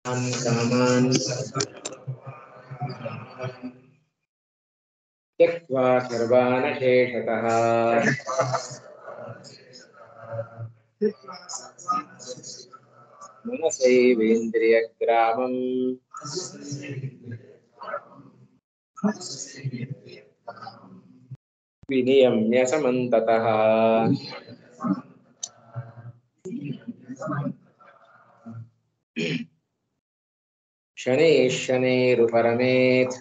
कामान् त्यक्त्वा सर्वानशेषतः मनसैवेन्द्रियग्रामम् विनियम्य समन्ततः शनैः शनैरुपरमेत्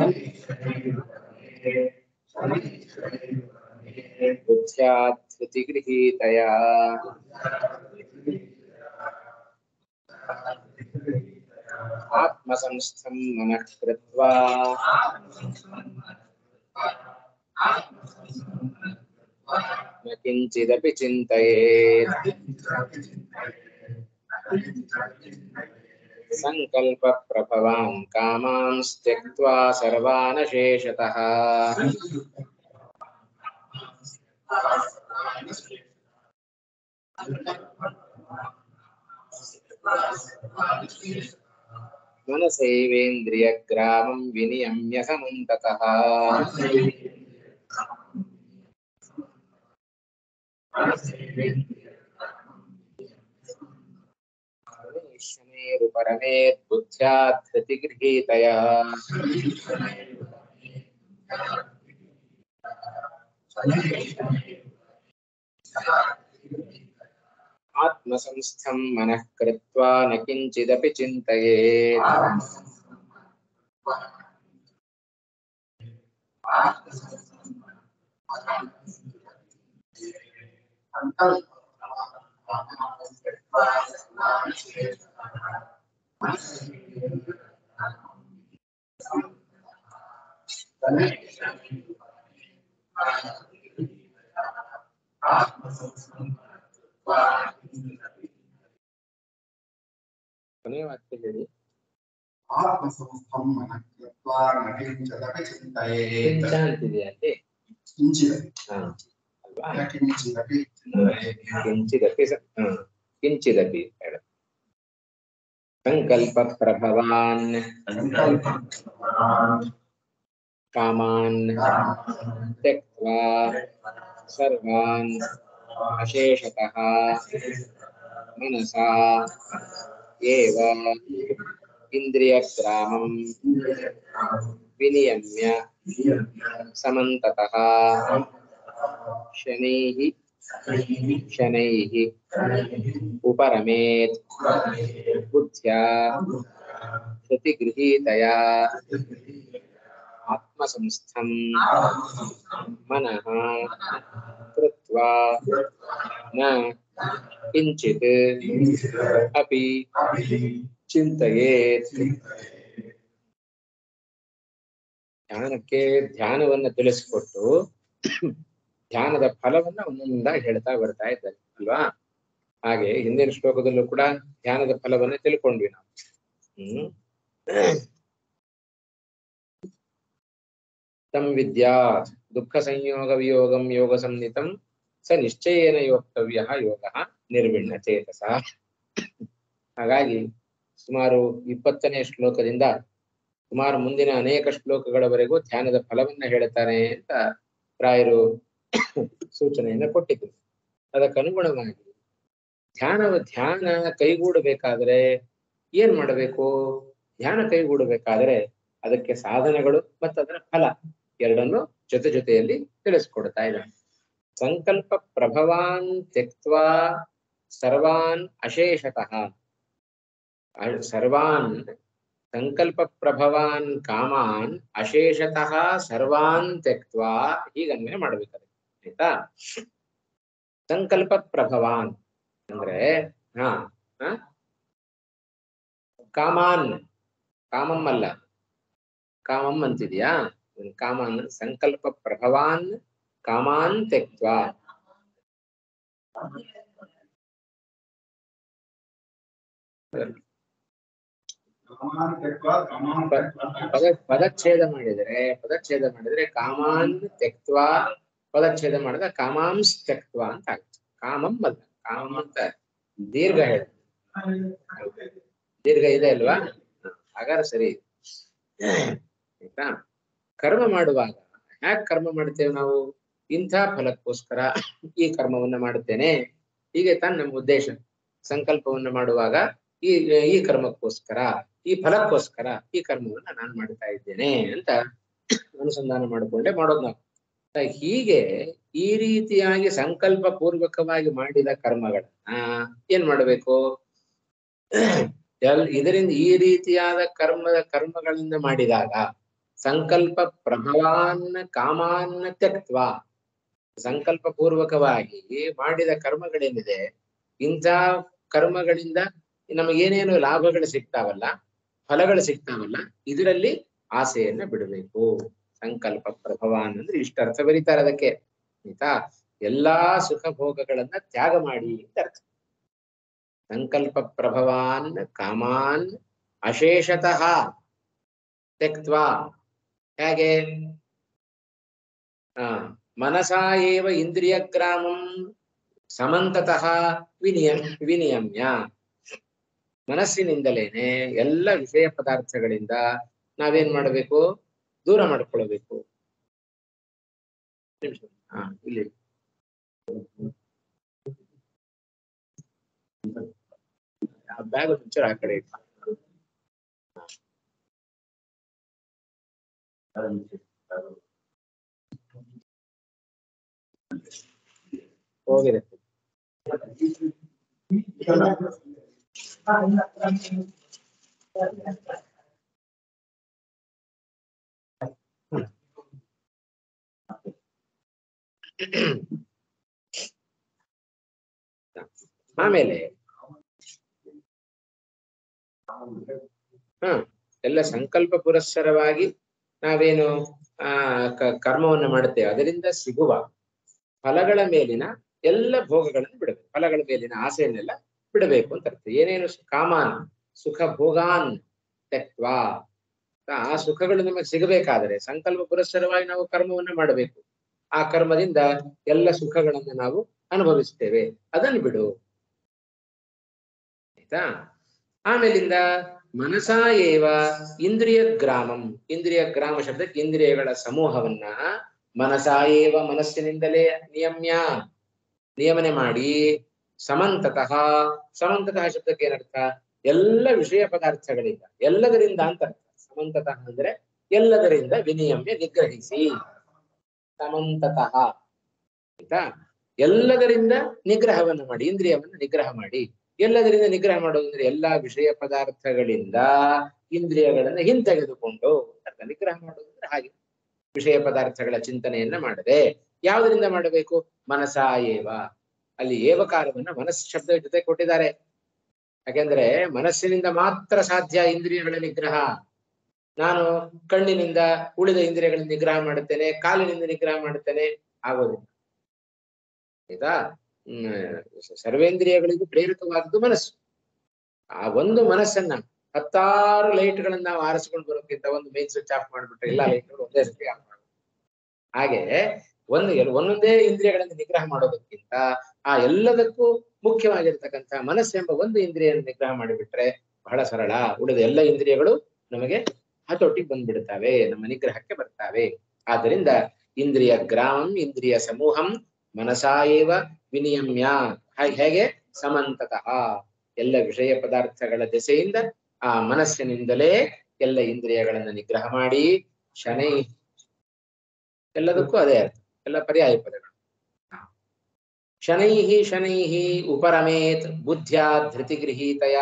बुद्ध्यात्कृतिगृहीतया आत्मसंस्थं मनः कृत्वा न किञ्चिदपि चिन्तयेत् सङ्कल्पप्रभवान् कामांस् त्यक्त्वा सर्वानशेषतः मनसैवेन्द्रियग्रामं विनियम्य समन्ततः शनैरुपरमेत् बुद्ध्या धृतिगृहीतया आत्मसंस्थं मनः कृत्वा न किञ्चिदपि चिन्तयेत् ಕೊನೆಯ ವಾಕ್ಯ ಹೇಳಿ ಆತ್ಮಸಂಸ್ಥಂ ಮನಃ ಕೃತ್ವಾ ನ ಕಿಂಚಿದಪಿ ಚಿಂತಯೇತ್ ಕಿಂಚ ಅಂತಿದೆಯಾ ಅಲ್ಲಿ ಕಿಂಚಿದಪಿ ಹಾ ಅಲ್ವಾ ನ ಕಿಂಚಿದಪಿ ಚಿಂತಯೇತ್ ಕಿಂಚಿದಪಿ ಸ- ಹಾ, ಕಿಂಚಿದಪಿ ಹೇಳು ಸಂಕಲ್ಪ ಪ್ರಭವಾನ್ ಕಾಮಾನ್ त्यक्त्वा सर्वान् अशेषतः मनसा एव इन्द्रियग्रामं विनियम्य समन्ततः शनैः शनैः उपरमेत् बुद्ध्या श्रुतिगृहीतया आत्मसंस्थं मनः कृत्वा न किञ्चित् अपि ಚಿಂತೆಯೇತ್ ಧ್ಯಾನಕ್ಕೆ ಧ್ಯಾನವನ್ನ ತಿಳಿಸ್ಕೊಟ್ಟು ಧ್ಯಾನದ ಫಲವನ್ನ ಒಂದೊಂದಾಗಿ ಹೇಳ್ತಾ ಬರ್ತಾ ಇದ್ದಾರೆ ಅಲ್ವಾ ಹಾಗೆ ಹಿಂದಿನ ಶ್ಲೋಕದಲ್ಲೂ ಕೂಡ ಧ್ಯಾನದ ಫಲವನ್ನ ತಿಳ್ಕೊಂಡ್ವಿ ನಾವು ಹ್ಮ್ ತಂ ವಿದ್ಯಾತ್ ದುಃಖ ಸಂಯೋಗ ವಿಯೋಗಂ ಯೋಗ ಸಂಹಿತಂ ಸ ನಿಶ್ಚಯೇನ ಯೋಕ್ತವ್ಯ ಯೋಗ ನಿರ್ವಿಣ್ಣ ಚೇತಸ ಹಾಗಾಗಿ ಸುಮಾರು ಇಪ್ಪತ್ತನೇ ಶ್ಲೋಕದಿಂದ ಸುಮಾರು ಮುಂದಿನ ಅನೇಕ ಶ್ಲೋಕಗಳವರೆಗೂ ಧ್ಯಾನದ ಫಲವನ್ನ ಹೇಳ್ತಾನೆ ಅಂತ ಪ್ರಾಯರು ಸೂಚನೆಯನ್ನ ಕೊಟ್ಟಿದ್ರು ಅದಕ್ಕನುಗುಣವಾಗಿ ಧ್ಯಾನವ ಧ್ಯಾನ ಕೈಗೂಡಬೇಕಾದ್ರೆ ಏನ್ ಮಾಡಬೇಕು ಧ್ಯಾನ ಕೈಗೂಡಬೇಕಾದ್ರೆ ಅದಕ್ಕೆ ಸಾಧನಗಳು ಮತ್ತು ಅದರ ಫಲ ಎರಡನ್ನು ಜೊತೆ ಜೊತೆಯಲ್ಲಿ ತಿಳಿಸ್ಕೊಡ್ತಾ ಇದ್ದಾನೆ ಸಂಕಲ್ಪ ಪ್ರಭವಾನ್ ತ್ಯಕ್ವಾ ಸರ್ವಾನ್ ಅಶೇಷತಃ ಅ- ಸರ್ವಾನ್ ಸಂಕಲ್ಪ ಪ್ರಭವಾನ್ ಕಾಮಾನ್ ಅಶೇಷತಃ ಸರ್ವಾನ್ ತ್ಯಕ್ವಾ ಹೀಗನ್ವಯ ಮಾಡ್ಬೇಕಾದ್ರೆ ಆಯ್ತಾ ಸಂಕಲ್ಪ ಪ್ರಭವಾನ್ ಅಂದ್ರೆ ಹಾ ಹಾ ಕಾಮಾನ್ ಕಾಮಂ ಅಲ್ಲ ಕಾಮಂ ಅಂತಿದ್ಯಾ ಕಾಮಾನ್ ಸಂಕಲ್ಪ ಪ್ರಭವಾನ್ ಕಾಮಾನ್ ತ್ಯಕ್ವಾ ಕಾಮಾನ್ ತ್ಯಕ್ವಾ ಕಾಮಾನ್ ಪ- ಪದ ಪದಚ್ಛೇದ ಮಾಡಿದರೆ ಪದಚ್ಛೇದ ಮಾಡಿದ್ರೆ ಕಾಮಾನ್ ತ್ಯಕ್ವಾ ಪದಚ್ಛೇದ ಮಾಡಿದ್ರೆ ಕಾಮಾಂಸ್ ತ್ಯಕ್ವಾ ಅಂತ ಆಗುತ್ತೆ ಕಾಮಂ ಅಲ್ಲ ಕಾಮಂ ಅಂತ ದೀರ್ಘ ಹೇಳ ದೀರ್ಘ ಇದೆ ಅಲ್ವಾ ಹ, ಹಾಗಾದ್ರೆ ಸರಿ ಆಯ್ತಾ ಕರ್ಮ ಮಾಡುವಾಗ ಹ್ಯಾಕ್ ಕರ್ಮ ಮಾಡ್ತೇವೆ ನಾವು ಇಂಥ ಫಲಕ್ಕೋಸ್ಕರ ಈ ಕರ್ಮವನ್ನ ಮಾಡುತ್ತೇನೆ ಹೀಗೆ ತಾನು ನಮ್ಮ ಉದ್ದೇಶ ಸಂಕಲ್ಪವನ್ನ ಮಾಡುವಾಗ ಈ ಈ ಕರ್ಮಕ್ಕೋಸ್ಕರ ಈ ಫಲಕ್ಕೋಸ್ಕರ ಈ ಕರ್ಮವನ್ನ ನಾನು ಮಾಡ್ತಾ ಇದ್ದೇನೆ ಅಂತ ಅನುಸಂಧಾನ ಮಾಡಿಕೊಂಡೆ ಮಾಡೋದು ನಾವು ಆ, ಹೀಗೆ ಈ ರೀತಿಯಾಗಿ ಸಂಕಲ್ಪ ಪೂರ್ವಕವಾಗಿ ಮಾಡಿದ ಕರ್ಮಗಳನ್ನ ಏನ್ ಮಾಡಬೇಕು ಎಲ್- ಇದರಿಂದ ಈ ರೀತಿಯಾದ ಕರ್ಮದ ಕರ್ಮಗಳಿಂದ ಮಾಡಿದಾಗ ಸಂಕಲ್ಪ ಪ್ರಭವಾನ್ನ ಕಾಮಾನ್ನ ತ್ಯಕ್ತ್ವ ಸಂಕಲ್ಪ ಪೂರ್ವಕವಾಗಿ ಮಾಡಿದ ಕರ್ಮಗಳೇನಿದೆ ಇಂಥ ಕರ್ಮಗಳಿಂದ ನಮಗೇನೇನು ಲಾಭಗಳು ಸಿಗ್ತಾವಲ್ಲ ಫಲಗಳು ಸಿಗ್ತಾವಲ್ಲ ಇದರಲ್ಲಿ ಆಸೆಯನ್ನ ಬಿಡಬೇಕು ಸಂಕಲ್ಪ ಪ್ರಭವಾನ್ ಅಂದ್ರೆ ಇಷ್ಟ ಅರ್ಥ ಬರೀತಾರೆ ಅದಕ್ಕೆ ಆಯ್ತಾ ಎಲ್ಲಾ ಸುಖ ಭೋಗಗಳನ್ನ ತ್ಯಾಗ ಮಾಡಿ ಅಂತ ಅರ್ಥ ಸಂಕಲ್ಪ ಪ್ರಭವಾನ್ ಕಾಮಾನ್ ಅಶೇಷತಃ ತ್ಯಕ್ತ್ವಾ ಹೇಗೆ ಆ ಮನಸಾ ಏವ ಇಂದ್ರಿಯ ಗ್ರಾಮಂ ಸಮಂತತಃ ವಿನಿಯಂ ವಿನಿಯಮ್ಯ ಮನಸ್ಸಿನಿಂದಲೇನೆ ಎಲ್ಲ ವಿಷಯ ಪದಾರ್ಥಗಳಿಂದ ನಾವೇನ್ ಮಾಡಬೇಕು ದೂರ ಮಾಡ್ಕೊಳ್ಬೇಕು ನಿಮಿಷ. ಹಾ ಇಲ್ಲಿ ಬ್ಯಾಗ್ ಒಂಚೂರು ಆ ಕಡೆ ಇಟ್ಟು. ಹೋಗಿರುತ್ತೆ ಆಮೇಲೆ ಹ ಎಲ್ಲ ಸಂಕಲ್ಪ ಪುರಸ್ಸರವಾಗಿ ನಾವೇನು ಆ ಕ- ಕರ್ಮವನ್ನು ಮಾಡುತ್ತೇವೆ ಅದರಿಂದ ಸಿಗುವ ಫಲಗಳ ಮೇಲಿನ ಎಲ್ಲ ಭೋಗಗಳನ್ನು ಬಿಡಬೇಕು ಫಲಗಳ ಮೇಲಿನ ಆಸೆಯನ್ನೆಲ್ಲ ಬಿಡಬೇಕು ಅಂತ ಅರ್ಥ ಏನೇನು ಸು- ಕಾಮಾನ್ ಸುಖ ಭೋಗಾನ್ ತ್ಯಕ್ವಾ ಆ ಸುಖಗಳು ನಮಗೆ ಸಿಗಬೇಕಾದರೆ ಸಂಕಲ್ಪ ಪುರಸ್ಸರವಾಗಿ ನಾವು ಕರ್ಮವನ್ನ ಮಾಡಬೇಕು ಆ ಕರ್ಮದಿಂದ ಎಲ್ಲ ಸುಖಗಳನ್ನು ನಾವು ಅನುಭವಿಸ್ತೇವೆ ಅದನ್ನು ಬಿಡು ಆಯ್ತಾ ಆಮೇಲಿಂದ ಮನಸಾ ಏವ ಇಂದ್ರಿಯ ಗ್ರಾಮಂ ಇಂದ್ರಿಯ ಗ್ರಾಮ ಶಬ್ದಕ್ಕೆ ಇಂದ್ರಿಯಗಳ ಸಮೂಹವನ್ನ ಮನಸಾ ಏವ ಮನಸ್ಸಿನಿಂದಲೇ ನಿಯಮ್ಯ ನಿಯಮನೆ ಮಾಡಿ ಸಮಂತತಃ ಸಮಂತತಃ ಶಬ್ದಕ್ಕೆ ಏನರ್ಥ ಎಲ್ಲ ವಿಷಯ ಪದಾರ್ಥಗಳಿಂದ ಎಲ್ಲದರಿಂದ ಅಂತ ಅರ್ಥ ಸಮಂತತಃ ಅಂದ್ರೆ ಎಲ್ಲದರಿಂದ ವಿನಿಯಮ್ಯ ನಿಗ್ರಹಿಸಿ ಸಮಂತತಃ ಆಯ್ತಾ ಎಲ್ಲದರಿಂದ ನಿಗ್ರಹವನ್ನು ಮಾಡಿ ಇಂದ್ರಿಯವನ್ನು ನಿಗ್ರಹ ಮಾಡಿ ಎಲ್ಲದರಿಂದ ನಿಗ್ರಹ ಮಾಡೋದು ಅಂದ್ರೆ ಎಲ್ಲಾ ವಿಷಯ ಪದಾರ್ಥಗಳಿಂದ ಇಂದ್ರಿಯಗಳನ್ನ ಹಿಂತೆಗೆದುಕೊಂಡು ಅರ್ಥ ನಿಗ್ರಹ ಮಾಡೋದು ಅಂದ್ರೆ ಹಾಗೆ ವಿಷಯ ಪದಾರ್ಥಗಳ ಚಿಂತನೆಯನ್ನ ಮಾಡದೆ ಯಾವುದರಿಂದ ಮಾಡಬೇಕು ಮನಸಾ ಏವ ಅಲ್ಲಿ ಏವಕಾರವನ್ನ ಮನಸ್ ಶಬ್ದ ಜೊತೆ ಕೊಟ್ಟಿದ್ದಾರೆ ಯಾಕೆಂದ್ರೆ ಮನಸ್ಸಿನಿಂದ ಮಾತ್ರ ಸಾಧ್ಯ ಇಂದ್ರಿಯಗಳ ನಿಗ್ರಹ ನಾನು ಕಣ್ಣಿನಿಂದ ಉಳಿದ ಇಂದ್ರಿಯಗಳನ್ನ ನಿಗ್ರಹ ಮಾಡುತ್ತೇನೆ ಕಾಲಿನಿಂದ ನಿಗ್ರಹ ಮಾಡುತ್ತೇನೆ ಆಗೋದಿಲ್ಲ ಆಯ್ತಾ ಹ್ಮ್ ಸರ್ವೇಂದ್ರಿಯಗಳಿಗೂ ಪ್ರೇರಿತವಾದದ್ದು ಮನಸ್ಸು ಆ ಒಂದು ಮನಸ್ಸನ್ನ ಹತ್ತಾರು ಲೈಟ್ಗಳನ್ನ ನಾವು ಆರಿಸ್ಕೊಂಡು ಬರೋಕ್ಕಿಂತ ಒಂದು ಮೇನ್ ಸ್ವಿಚ್ ಆಫ್ ಮಾಡ್ಬಿಟ್ರೆ ಎಲ್ಲ ಲೈಟ್ಗಳು ಒಂದೇ ಸತಿ ಆಫ್ ಮಾಡ್ಬೇಕು ಹಾಗೆ ಒಂದು ಎಲ್- ಒಂದೊಂದೇ ಇಂದ್ರಿಯಗಳನ್ನು ನಿಗ್ರಹ ಮಾಡೋದಕ್ಕಿಂತ ಆ ಎಲ್ಲದಕ್ಕೂ ಮುಖ್ಯವಾಗಿರ್ತಕ್ಕಂಥ ಮನಸ್ಸೆಂಬ ಒಂದು ಇಂದ್ರಿಯನ್ನು ನಿಗ್ರಹ ಮಾಡಿಬಿಟ್ರೆ ಬಹಳ ಸರಳ ಉಳಿದ ಎಲ್ಲ ಇಂದ್ರಿಯಗಳು ನಮಗೆ ಹತೋಟಿಗೆ ಬಂದ್ಬಿಡ್ತವೆ ನಮ್ಮ ನಿಗ್ರಹಕ್ಕೆ ಬರ್ತಾವೆ ಆದ್ದರಿಂದ ಇಂದ್ರಿಯ ಗ್ರಾಮಂ ಇಂದ್ರಿಯ ಸಮೂಹಂ ಮನಸಾ ಏವ ವಿನಿಯಮ್ಯ ಹಾ- ಹೇಗೆ ಸಮಂತತಃ ಎಲ್ಲ ವಿಷಯ ಪದಾರ್ಥಗಳ ದೆಸೆಯಿಂದ ಆ ಮನಸ್ಸಿನಿಂದಲೇ ಎಲ್ಲ ಇಂದ್ರಿಯಗಳನ್ನ ನಿಗ್ರಹ ಮಾಡಿ ಶನೈ ಎಲ್ಲದಕ್ಕೂ ಅದೇ ಅರ್ಥ ಎಲ್ಲ ಪರ್ಯಾಯ ಪದಗಳು ಹಾ. ಶನೈಹಿ ಶನೈಹಿ ಉಪರಮೇತ್ ಬುದ್ಧ್ಯ ಧೃತಿಗೃಹೀತಯ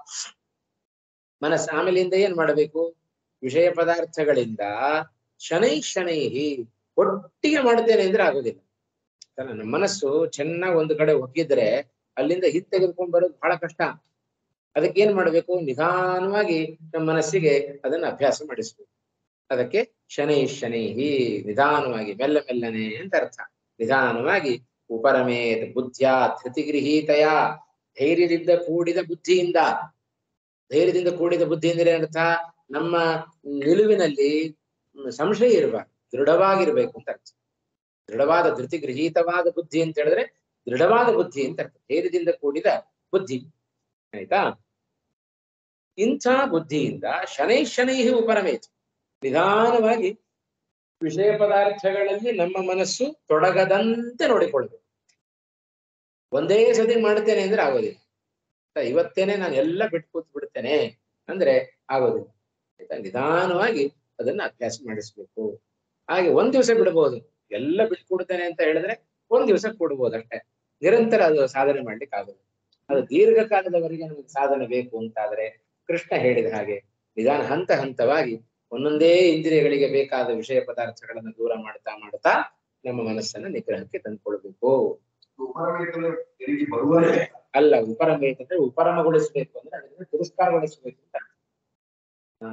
ಮನಸ್ಸು ಆಮೇಲಿಂದ ಏನ್ ಮಾಡಬೇಕು ವಿಷಯ ಪದಾರ್ಥಗಳಿಂದ ಶನೈ ಶನೈಹಿ ಒಟ್ಟಿಗೆ ಮಾಡ್ತೇನೆ ಅಂದ್ರೆ ಆಗೋದಿಲ್ಲ ಅಲ್ಲ, ನಮ್ಮ ಮನಸ್ಸು ಚೆನ್ನಾಗಿ ಒಂದು ಕಡೆ ಒಗ್ಗಿದ್ರೆ ಅಲ್ಲಿಂದ ಹಿಂದ್ ತೆಗೆದುಕೊಂಡ್ ಬರೋದು ಬಹಳ ಕಷ್ಟ ಅದಕ್ಕೆ ಏನ್ ಮಾಡ್ಬೇಕು ನಿಧಾನವಾಗಿ ನಮ್ಮ ಮನಸ್ಸಿಗೆ ಅದನ್ನ ಅಭ್ಯಾಸ ಮಾಡಿಸ್ಬೇಕು ಅದಕ್ಕೆ ಶನೈ ಶನೈಹಿ ನಿಧಾನವಾಗಿ ಮೆಲ್ಲ ಮೆಲ್ಲನೆ ಅಂತ ಅರ್ಥ ನಿಧಾನವಾಗಿ ಉಪರಮೇತ್ ಬುದ್ಧಿಯ ಧೃತಿಗೃಹೀತಯ ಧೈರ್ಯದಿಂದ ಕೂಡಿದ ಬುದ್ಧಿಯಿಂದ ಧೈರ್ಯದಿಂದ ಕೂಡಿದ ಬುದ್ಧಿ ಅಂದ್ರೆ ಏನರ್ಥ ನಮ್ಮ ನಿಲುವಿನಲ್ಲಿ ಹ್ಮ್, ಸಂಶಯ ಇರಬಾರ್ದು ದೃಢವಾಗಿರ್ಬೇಕು ಅಂತ ಅರ್ಥ ದೃಢವಾದ ಧೃತಿ ಗೃಹೀತವಾದ ಬುದ್ಧಿ ಅಂತ ಹೇಳಿದ್ರೆ ದೃಢವಾದ ಬುದ್ಧಿ ಅಂತ ಅರ್ಥ ಧೈರ್ಯದಿಂದ ಕೂಡಿದ ಬುದ್ಧಿ ಆಯ್ತಾ ಇಂಥ ಬುದ್ಧಿಯಿಂದ ಶನೈ ಶನೈ ಉಪರಮೇತು ನಿಧಾನವಾಗಿ ವಿಷಯ ಪದಾರ್ಥಗಳಲ್ಲಿ ನಮ್ಮ ಮನಸ್ಸು ತೊಡಗದಂತೆ ನೋಡಿಕೊಳ್ಬೇಕು ಒಂದೇ ಸತಿ ಮಾಡ್ತೇನೆ ಅಂದ್ರೆ ಆಗೋದಿಲ್ಲ ಆಯ್ತಾ? ಇವತ್ತೇನೆ ನಾನು ಎಲ್ಲ ಬಿಟ್ಟು ಕೂತ್ ಬಿಡ್ತೇನೆ ಅಂದ್ರೆ ಆಗೋದಿಲ್ಲ ಆಯ್ತಾ ನಿಧಾನವಾಗಿ ಅದನ್ನ ಅಭ್ಯಾಸ ಮಾಡಿಸ್ಬೇಕು ಹಾಗೆ ಒಂದ್ ದಿವಸ ಬಿಡ್ಬೋದು ಎಲ್ಲ ಬಿಟ್ಟು ಕೊಡ್ತೇನೆ ಅಂತ ಹೇಳಿದ್ರೆ ಒಂದ್ ದಿವಸ ಕೊಡ್ಬೋದು ಅಷ್ಟೇ ನಿರಂತರ ಅದು ಸಾಧನೆ ಮಾಡ್ಲಿಕ್ಕೆ ಆಗೋದು ಅದು ದೀರ್ಘಕಾಲದವರೆಗೆ ನಮಗೆ ಸಾಧನೆ ಬೇಕು ಅಂತಾದ್ರೆ ಕೃಷ್ಣ ಹೇಳಿದ ಹಾಗೆ ನಿಧಾನ ಹಂತ ಹಂತವಾಗಿ ಒಂದೊಂದೇ ಇಂದ್ರಿಯಗಳಿಗೆ ಬೇಕಾದ ವಿಷಯ ಪದಾರ್ಥಗಳನ್ನು ದೂರ ಮಾಡ್ತಾ ಮಾಡ್ತಾ ನಮ್ಮ ಮನಸ್ಸನ್ನ ನಿಗ್ರಹಕ್ಕೆ ತಂದ್ಕೊಳ್ಬೇಕು ಉಪರಮೇತಲು ಎರಿಗೆ ಬರುವವರೇ ಅಲ್ಲ ಉಪರಮೇತ ಅಂದ್ರೆ ಉಪರಮಗೊಳಿಸ್ಬೇಕು ಅಂದ್ರೆ ಅದನ್ನ ತಿರಸ್ಕಾರಗೊಳಿಸ್ಬೇಕು ಅಂತ ಹಾ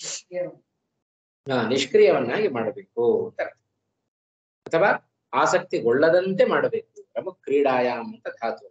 ಹಾ ನಿಷ್ಕ್ರಿಯವನ್ನಾಗಿ ಮಾಡಬೇಕು ಅಂತ ಅರ್ಥ. ಅಥವಾ ಆಸಕ್ತಿಗೊಳ್ಳದಂತೆ ಮಾಡಬೇಕು ಪ್ರಮುಖ ಕ್ರೀಡಾಯಾಮ್ ಅಂತ ಧಾತು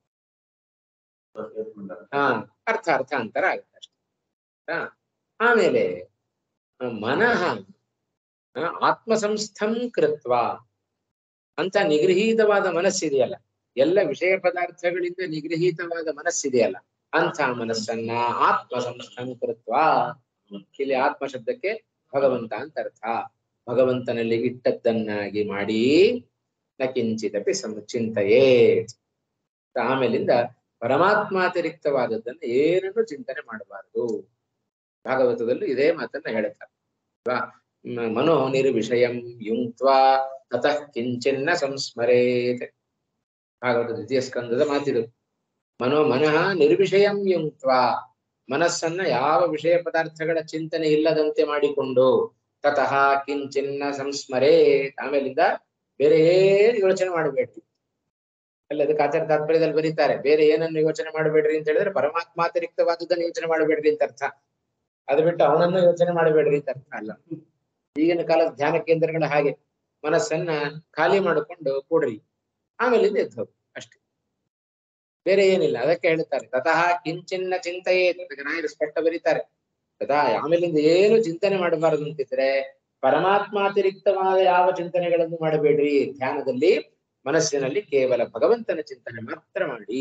ಹಾ ಅರ್ಥ ಅರ್ಥ ಅಂತರ ಆಗುತ್ತೆ ಅಷ್ಟೇ ಹಾ ಆಮೇಲೆ ಆ, ಮನಃ ಆ, ಆತ್ಮಸಂಸ್ಥಂ ಕೃತ್ವ ಅಂತ ನಿಗೃಹೀತವಾದ ಮನಸ್ಸಿದೆಯಲ್ಲ ಎಲ್ಲ ವಿಷಯ ಪದಾರ್ಥಗಳಿಂದ ನಿಗೃಹೀತವಾದ ಮನಸ್ಸಿದೆಯಲ್ಲ ಅಂಥ ಮನಸ್ಸನ್ನ ಆತ್ಮಸಂಸ್ಥಂ ಕೃತ್ವ ಇಲ್ಲಿ ಆತ್ಮ ಶಬ್ದಕ್ಕೆ ಭಗವಂತ ಅಂತ ಅರ್ಥ ಭಗವಂತನಲ್ಲಿ ಇಟ್ಟದ್ದನ್ನಾಗಿ ಮಾಡಿ ನ ಕಿಂಚಿದಪಿ ಸಮಚಿಂತೆಯೇ ಆಮೇಲಿಂದ ಪರಮಾತ್ಮಾತಿರಿಕ್ತವಾದದ್ದನ್ನು ಏನನ್ನು ಚಿಂತನೆ ಮಾಡಬಾರದು ಭಾಗವತದಲ್ಲೂ ಇದೇ ಮಾತನ್ನ ಹೇಳ್ತಾರೆ ಅಲ್ವಾ ಮ- ಮನೋ ನಿರ್ವಿಷಯಂ ಯುಂಕ್ತ್ವಾ ತತಃ ಕಿಂಚಿನ್ನ ಸಂಸ್ಮರೇತ್ ಭಾಗವತ ದ್ವಿತೀಯ ಸ್ಕಂದದ ಮಾತಿದು ಮನೋ ಮನಃ ನಿರ್ವಿಷಯಂ ಯುಂಕ್ತ್ವಾ ಮನಸ್ಸನ್ನ ಯಾವ ವಿಷಯ ಪದಾರ್ಥಗಳ ಚಿಂತನೆ ಇಲ್ಲದಂತೆ ಮಾಡಿಕೊಂಡು ತತಃ ಕಿಂಚಿನ್ನ ಸಂಸ್ಮರೇ ಆಮೇಲಿಂದ ಬೇರೆ ಏನು ಯೋಚನೆ ಮಾಡಬೇಡ್ರಿ ಅಲ್ಲಿ ಅದಕ್ಕೆ ಆಚಾರ ತಾತ್ಪರ್ಯದಲ್ಲಿ ಬರೀತಾರೆ ಬೇರೆ ಏನನ್ನು ಯೋಚನೆ ಮಾಡಬೇಡ್ರಿ ಅಂತ ಹೇಳಿದ್ರೆ ಪರಮಾತ್ಮಾತಿರಿಕ್ತವಾದದ್ದನ್ನು ಯೋಚನೆ ಮಾಡಬೇಡ್ರಿ ಅಂತ ಅರ್ಥ ಅದು ಬಿಟ್ಟು ಅವನನ್ನು ಯೋಚನೆ ಮಾಡಬೇಡ್ರಿ ಅಂತ ಅರ್ಥ ಅಲ್ಲ ಈಗಿನ ಕಾಲದ ಧ್ಯಾನ ಕೇಂದ್ರಗಳ ಹಾಗೆ ಮನಸ್ಸನ್ನ ಖಾಲಿ ಮಾಡಿಕೊಂಡು ಕೂಡ್ರಿ ಆಮೇಲಿಂದ ಎದ್ದು ಹೋಗಿ ಅಷ್ಟೇ ಬೇರೆ ಏನಿಲ್ಲ ಅದಕ್ಕೆ ಹೇಳ್ತಾರೆ ತತಃ ಕಿಂಚಿನ್ನ ಚಿಂತೆಯೇ ಅದಕ್ಕೆ ನಾಯರು ಸ್ಪಷ್ಟ ಬರೀತಾರೆ ತಥಾ ಆಮೇಲಿಂದ ಏನು ಚಿಂತನೆ ಮಾಡಬಾರದು ಅಂತಿದ್ರೆ ಪರಮಾತ್ಮಾತಿರಿಕ್ತವಾದ ಯಾವ ಚಿಂತನೆಗಳನ್ನು ಮಾಡಬೇಡ್ರಿ ಧ್ಯಾನದಲ್ಲಿ ಮನಸ್ಸಿನಲ್ಲಿ ಕೇವಲ ಭಗವಂತನ ಚಿಂತನೆ ಮಾತ್ರ ಮಾಡಿ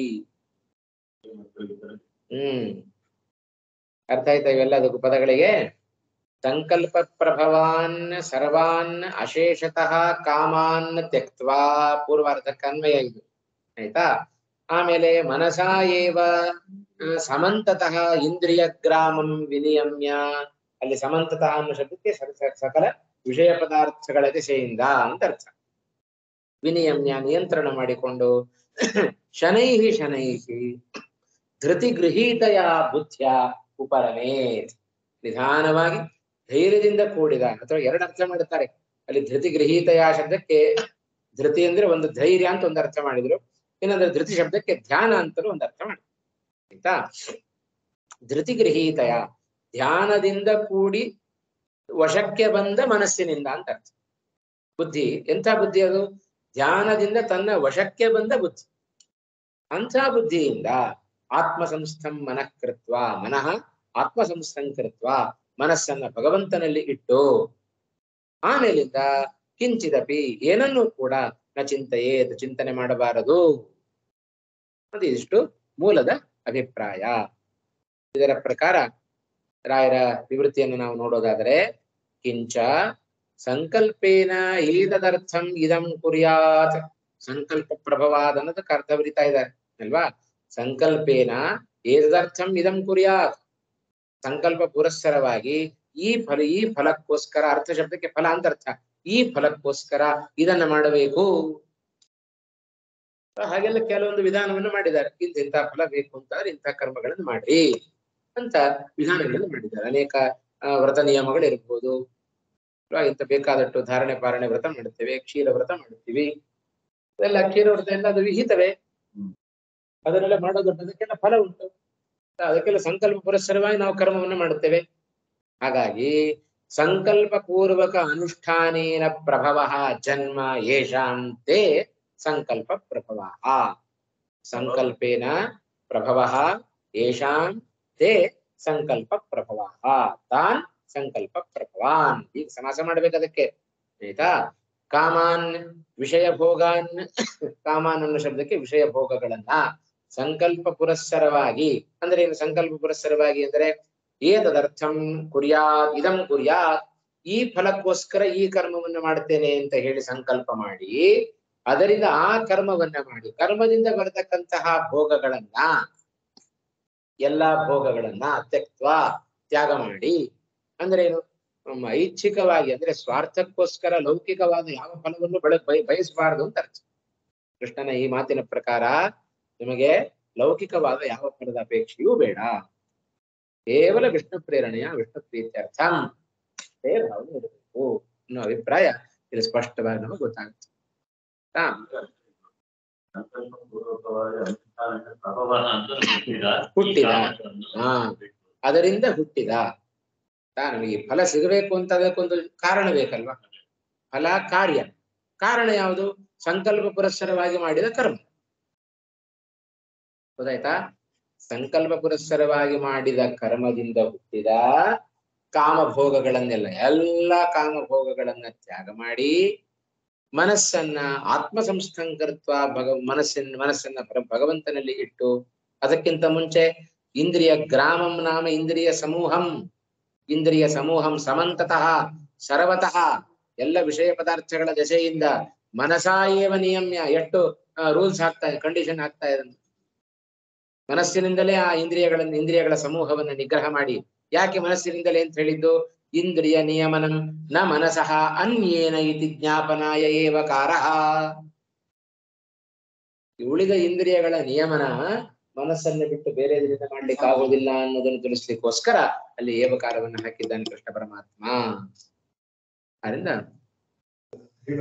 ಹ್ಮ್ ಅರ್ಥ ಆಯ್ತಾ ಇವೆಲ್ಲ ಅದಕ್ಕೂ ಪದಗಳಿಗೆ ಸಂಕಲ್ಪ ಪ್ರಭವಾನ್ ಸರ್ವಾನ್ ಅಶೇಷತಃ ಕಾಮಾನ್ ತ್ಯಕ್ತ್ವಾ ಪೂರ್ವಾರ್ಧಕ್ಕೆ ಅನ್ವಯ ಇದು ಆಯ್ತಾ ಆಮೇಲೆ ಮನಸಾ ಏವ ಆ, ಸಮಂತತಃ ಇಂದ್ರಿಯ ಗ್ರಾಮಂ ವಿನಿಯಮ್ಯ ಅಲ್ಲಿ ಸಮಂತತಃ ಅನ್ನೋ ಶಬ್ದಕ್ಕೆ ಸ- ಸ- ಸಕಲ ವಿಷಯ ಪದಾರ್ಥಗಳ ದಿಶೆಯಿಂದ ಅಂತ ಅರ್ಥ ವಿನಿಯಮ್ಯ ನಿಯಂತ್ರಣ ಮಾಡಿಕೊಂಡು ಶನೈಹಿ ಶನೈಹಿ ಧೃತಿ ಗೃಹೀತಯ ಬುದ್ಧಿಯ ಉಪರಮೇ ನಿಧಾನವಾಗಿ ಧೈರ್ಯದಿಂದ ಕೂಡಿದ ಅಥವಾ ಎರಡು ಅರ್ಥ ಮಾಡುತ್ತಾರೆ ಅಲ್ಲಿ ಧೃತಿ ಗೃಹೀತಯ ಶಬ್ದಕ್ಕೆ ಧೃತಿ ಅಂದ್ರೆ ಒಂದು ಧೈರ್ಯ ಅಂತ ಒಂದು ಅರ್ಥ ಮಾಡಿದ್ರು ಇನ್ನೊಂದು ಧೃತಿ ಶಬ್ದಕ್ಕೆ ಧ್ಯಾನ ಅಂತಲೂ ಒಂದು ಅರ್ಥ ಮಾಡಿದ್ರು ಆಯ್ತಾ ಧೃತಿ ಗೃಹೀತಯ ಧ್ಯಾನದಿಂದ ಕೂಡಿ ವಶಕ್ಕೆ ಬಂದ ಮನಸ್ಸಿನಿಂದ ಅಂತ ಅರ್ಥ ಬುದ್ಧಿ ಎಂಥ ಬುದ್ಧಿ ಅದು ಧ್ಯಾನದಿಂದ ತನ್ನ ವಶಕ್ಕೆ ಬಂದ ಬುದ್ಧಿ ಅಂಥ ಬುದ್ಧಿಯಿಂದ ಆತ್ಮಸಂಸ್ಥಂ ಮನಃ ಕೃತ್ವ ಮನಃ ಆತ್ಮಸಂಸ್ಥಂ ಕೃತ್ವ ಮನಸ್ಸನ್ನ ಭಗವಂತನಲ್ಲಿ ಇಟ್ಟು ಆಮೇಲಿಂದ ಕಿಂಚಿದಪಿ ಏನನ್ನೂ ಕೂಡ ನ ಚಿಂತೆಯೇ ಚಿಂತನೆ ಮಾಡಬಾರದು ಅದು ಇದಿಷ್ಟು ಮೂಲದ ಅಭಿಪ್ರಾಯ ಇದರ ಪ್ರಕಾರ ರಾಯರ ವಿವೃತ್ತಿಯನ್ನು ನಾವು ನೋಡೋದಾದರೆ ಕಿಂಚ ಸಂಕಲ್ಪೇನ ಏತದರ್ಥಂ ಇದಂ ಕುರ್ಯಾತ್ ಸಂಕಲ್ಪ ಪ್ರಭವಾದ ಅನ್ನೋದಕ್ಕೆ ಅರ್ಥ ಬರಿತಾ ಇದ್ದಾರೆ ಅಲ್ವಾ ಸಂಕಲ್ಪೇನ ಏತದರ್ಥಂ ಇದಂ ಕುರ್ಯಾತ್ ಸಂಕಲ್ಪ ಪುರಸ್ಸರವಾಗಿ ಈ ಫಲ ಈ ಫಲಕ್ಕೋಸ್ಕರ ಅರ್ಥ ಶಬ್ದಕ್ಕೆ ಫಲ ಅಂತ ಅರ್ಥ ಈ ಫಲಕ್ಕೋಸ್ಕರ ಇದನ್ನ ಮಾಡಬೇಕು ಹಾಗೆಲ್ಲ ಕೆಲವೊಂದು ವಿಧಾನವನ್ನು ಮಾಡಿದ್ದಾರೆ ಇಂಥ ಇಂಥ ಫಲ ಬೇಕು ಅಂತಾದ್ರೆ ಇಂಥ ಕರ್ಮಗಳನ್ನು ಮಾಡಿ ಅಂತ ವಿಧಾನಗಳನ್ನು ಮಾಡಿದ್ದಾರೆ ಅನೇಕ ಆ, ವ್ರತ ನಿಯಮಗಳು ಇರ್ಬೋದು ಅಲ್ವಾ? ಇಂಥ ಬೇಕಾದಷ್ಟು ಧಾರಣೆ ಪಾರಣೆ ವ್ರತ ಮಾಡುತ್ತೇವೆ ಕ್ಷೀರ ವ್ರತ ಮಾಡುತ್ತೀವಿ ಅದೆಲ್ಲ ಕ್ಷೀರ ವ್ರತ ಎಲ್ಲ ಅದು ವಿಹಿತವೇ ಹ್ಮ್. ಅದನ್ನೆಲ್ಲ ಮಾಡೋದು ಅದಕ್ಕೆಲ್ಲ ಫಲ ಉಂಟು ಅದಕ್ಕೆಲ್ಲ ಸಂಕಲ್ಪ ಪುರಸ್ಸರವಾಗಿ ನಾವು ಕರ್ಮವನ್ನು ಮಾಡುತ್ತೇವೆ ಹಾಗಾಗಿ ಸಂಕಲ್ಪ ಪೂರ್ವಕ ಅನುಷ್ಠಾನೇನ ಪ್ರಭವ ಜನ್ಮ ಯೇಷಾಂತೆ ಸಂಕಲ್ಪ ಪ್ರಭವ ಸಂಕಲ್ಪೇನ ಪ್ರಭವ ಯೇಷಾಂ ತೇ ಸಂಕಲ್ಪ ಪ್ರಭವ ತಾನ್ ಸಂಕಲ್ಪ ಪ್ರಭವಾನ್ ಈಗ ಸಮಾಸ ಮಾಡ್ಬೇಕು ಅದಕ್ಕೆ ಆಯ್ತಾ ಕಾಮಾನ್ ವಿಷಯ ಭೋಗಾನ್ ಕಾಮಾನ್ ಅನ್ನೋ ಶಬ್ದಕ್ಕೆ ವಿಷಯ ಭೋಗಗಳನ್ನ ಸಂಕಲ್ಪ ಪುರಸ್ಸರವಾಗಿ ಅಂದ್ರೆ ಏನು ಸಂಕಲ್ಪ ಪುರಸ್ಸರವಾಗಿ ಅಂದ್ರೆ ಏತದರ್ಥಂ ಕುರ್ಯಾತ್ ಇದಂ ಕುರ್ಯಾತ್ ಈ ಫಲಕ್ಕೋಸ್ಕರ ಈ ಕರ್ಮವನ್ನ ಮಾಡ್ತೇನೆ ಅಂತ ಹೇಳಿ ಸಂಕಲ್ಪ ಮಾಡಿ ಅದರಿಂದ ಆ ಕರ್ಮವನ್ನ ಮಾಡಿ ಕರ್ಮದಿಂದ ಬರತಕ್ಕಂತಹ ಭೋಗಗಳನ್ನ ಎಲ್ಲಾ ಭೋಗಗಳನ್ನ ತ್ಯಕ್ತ್ವ ತ್ಯಾಗ ಮಾಡಿ ಅಂದ್ರೆ ಏನು ನಮ್ಮ ಐಚ್ಛಿಕವಾಗಿ ಅಂದ್ರೆ ಸ್ವಾರ್ಥಕ್ಕೋಸ್ಕರ ಲೌಕಿಕವಾದ ಯಾವ ಫಲವನ್ನು ಬೆಳ ಬಯ ಬಯಸಬಾರದು ಅಂತ ಅರ್ಥ ಕೃಷ್ಣನ ಈ ಮಾತಿನ ಪ್ರಕಾರ ನಿಮಗೆ ಲೌಕಿಕವಾದ ಯಾವ ಫಲದ ಅಪೇಕ್ಷೆಯೂ ಬೇಡ ಕೇವಲ ವಿಷ್ಣು ಪ್ರೇರಣೆಯ ವಿಷ್ಣು ಪ್ರೀತ್ಯರ್ಥ ಅಷ್ಟೇ ಭಾವನೆ ಇರಬೇಕು ಅನ್ನೋ ಅಭಿಪ್ರಾಯ ಇದು ಸ್ಪಷ್ಟವಾಗಿ ನಮಗೆ ಗೊತ್ತಾಗುತ್ತೆ ಹಾ ಸಂಕಲ್ಪಪೂರ್ವಕವಾಗಿ ಅನುಷ್ಠಾನಕ್ಕೆ ಪ್ರಭವನ ಅಂತ ಹುಟ್ಟಿದ ಹುಟ್ಟಿದ. ಈ ಕಾಮವನ್ನು ಹಾ. ಅದರಿಂದ ಹುಟ್ಟಿದ ಆಯ್ತಾ? ನಮಗೆ ಈ ಫಲ ಸಿಗಬೇಕು ಅಂತ ಅದಕ್ಕೊಂದು ಕಾರಣ ಬೇಕಲ್ವಾ ಫಲ ಕಾರ್ಯ ಕಾರಣ ಯಾವುದು ಸಂಕಲ್ಪ ಪುರಸ್ಸರವಾಗಿ ಮಾಡಿದ ಕರ್ಮ ಗೊತ್ತಾಯ್ತಾ ಸಂಕಲ್ಪ ಪುರಸ್ಸರವಾಗಿ ಮಾಡಿದ ಕರ್ಮದಿಂದ ಹುಟ್ಟಿದ ಕಾಮಭೋಗಗಳನ್ನೆಲ್ಲ ಎಲ್ಲ ಕಾಮಭೋಗಗಳನ್ನ ತ್ಯಾಗ ಮಾಡಿ ಮನಸ್ಸನ್ನ ಆತ್ಮ ಸಂಸ್ಥಂಕೃತ್ವ ಭಗ ಮನಸ್ಸಿನ ಮನಸ್ಸನ್ನ ಪರ- ಭಗವಂತನಲ್ಲಿ ಇಟ್ಟು ಅದಕ್ಕಿಂತ ಮುಂಚೆ ಇಂದ್ರಿಯ ಗ್ರಾಮಂ ನಾಮ ಇಂದ್ರಿಯ ಸಮೂಹಂ ಇಂದ್ರಿಯ ಸಮೂಹಂ ಸಮಂತತಃ ಸರ್ವತಃ ಎಲ್ಲ ವಿಷಯ ಪದಾರ್ಥಗಳ ದಶೆಯಿಂದ ಮನಸಾ ಏವ ನಿಯಮ್ಯ ಎಷ್ಟು ರೂಲ್ಸ್ ಹಾಕ್ತಾ ಇದೆ ಕಂಡೀಷನ್ ಹಾಕ್ತಾ ಇದೆ ಮನಸ್ಸಿನಿಂದಲೇ ಆ ಇಂದ್ರಿಯಗಳನ್ನು ಇಂದ್ರಿಯಗಳ ಸಮೂಹವನ್ನು ನಿಗ್ರಹ ಮಾಡಿ ಯಾಕೆ ಮನಸ್ಸಿನಿಂದಲೇ ಅಂತ ಹೇಳಿದ್ದು ಇಂದ್ರಿಯ ನಿಯಮನಂ ನ ಮನಸಃ ಅನ್ಯೇನ ಇತಿ ಜ್ಞಾಪನಾಯ ಏವ ಕಾರಃ ಈ ಉಳಿದ ಇಂದ್ರಿಯಗಳ ನಿಯಮನ ಮನಸ್ಸನ್ನು ಬಿಟ್ಟು ಬೇರೆ ಇದರಿಂದ ಮಾಡ್ಲಿಕ್ಕೆ ಆಗೋದಿಲ್ಲ ಅನ್ನೋದನ್ನು ತಿಳಿಸ್ಲಿಕ್ಕೋಸ್ಕರ ಅಲ್ಲಿ ಏವಕಾರವನ್ನು ಹಾಕಿದ್ದಾನೆ ಕೃಷ್ಣ ಪರಮಾತ್ಮ ಅದರಿಂದ ಈಗ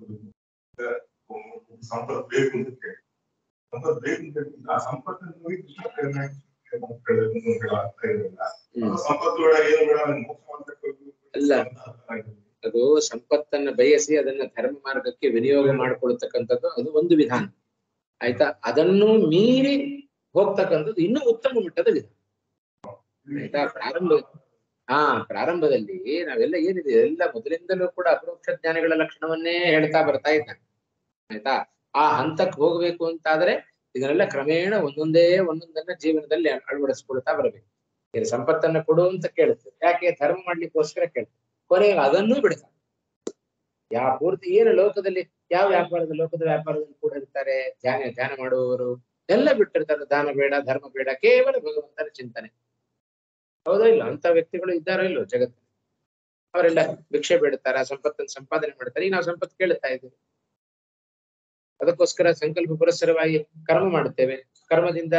ಸಂಪತ್ತು ಬೇಕು ಅಂತ ಕೇಳಿ ಸಂಪತ್ತು ಬೇಕು ಅಂತ ಹೇಳಿ, ಆ ಸಂಪತ್ತನ್ನು ನೋಡಿ ಕೃಷ್ಣ ಪ್ರೇರಣೆ ಅಂತ ಹೇಳೋದು ಬೇಡ ಅಂತ ಹೇಳಿಲ್ಲ. ಹ್ಮ್. ಸಂಪತ್ತು ಬೇಡ ಏನು ಬೇಡ ಅದನ್ನ ಮೋಕ್ಷ ಮಾಡ್ಬೇಕು ಅಲ್ಲ. ಅದು ಸಂಪತ್ತನ್ನ ಬಯಸಿ ಅದನ್ನ ಧರ್ಮ ಮಾರ್ಗಕ್ಕೆ ವಿನಿಯೋಗ ಮಾಡಿಕೊಳ್ತಕ್ಕಂಥದ್ದು ಅದು ಒಂದು ವಿಧಾನ ಆಯ್ತಾ ಅದನ್ನು ಮೀರಿ ಹೋಗ್ತಕ್ಕಂಥದ್ದು ಇನ್ನೂ ಉತ್ತಮ ಮಟ್ಟದ ವಿಧಾನ ಆಯ್ತಾ ಪ್ರಾರಂಭ ಹಾ ಪ್ರಾರಂಭದಲ್ಲಿ ನಾವೆಲ್ಲ ಏನಿದೆ ಎಲ್ಲ ಮೊದಲಿಂದಲೂ ಕೂಡ ಅಪರೋಕ್ಷ ಜ್ಞಾನಿಗಳ ಲಕ್ಷಣವನ್ನೇ ಹೇಳ್ತಾ ಬರ್ತಾ ಇದ್ದಾನೆ ಆಯ್ತಾ ಆ ಹಂತಕ್ಕೆ ಹೋಗ್ಬೇಕು ಅಂತಾದ್ರೆ ಇದನ್ನೆಲ್ಲ ಕ್ರಮೇಣ ಒಂದೊಂದೇ ಒಂದೊಂದನ್ನ ಜೀವನದಲ್ಲಿ ಅಳವಡಿಸ್ಕೊಳ್ತಾ ಬರಬೇಕು ಇದು ಸಂಪತ್ತನ್ನ ಕೊಡು ಅಂತ ಕೇಳುತ್ತೆ ಯಾಕೆ ಧರ್ಮ ಮಾಡ್ಲಿಕ್ಕೋಸ್ಕರ ಕೇಳುತ್ತೆ ಕೊನೆಗೆ ಅದನ್ನೂ ಬಿಡ್ತಾರೆ ಯಾವ ಪೂರ್ತಿ ಏನು ಲೋಕದಲ್ಲಿ ಯಾವ ವ್ಯಾಪಾರದ ಲೋಕದ ವ್ಯಾಪಾರದಲ್ಲಿ ಕೂಡ ಇರ್ತಾರೆ ಧ್ಯಾನ ಧ್ಯಾನ ಮಾಡುವವರು ಎಲ್ಲ ಬಿಟ್ಟಿರ್ತಾರೆ ದಾನ ಬೇಡ ಧರ್ಮ ಬೇಡ ಕೇವಲ ಭಗವಂತನ ಚಿಂತನೆ ಹೌದೋ ಇಲ್ಲ ಅಂತ ವ್ಯಕ್ತಿಗಳು ಇದ್ದಾರೋ ಇಲ್ಲೋ ಜಗತ್ತು ಅವರೆಲ್ಲ ಭಿಕ್ಷೆ ಬೇಡುತ್ತಾರೆ ಸಂಪತ್ತನ್ನು ಸಂಪಾದನೆ ಮಾಡ್ತಾರೆ ಈಗ ನಾವು ಸಂಪತ್ತು ಕೇಳುತ್ತಾ ಇದ್ದೀವಿ ಅದಕ್ಕೋಸ್ಕರ ಸಂಕಲ್ಪ ಪುರಸ್ಸರವಾಗಿ ಕರ್ಮ ಮಾಡುತ್ತೇವೆ ಕರ್ಮದಿಂದ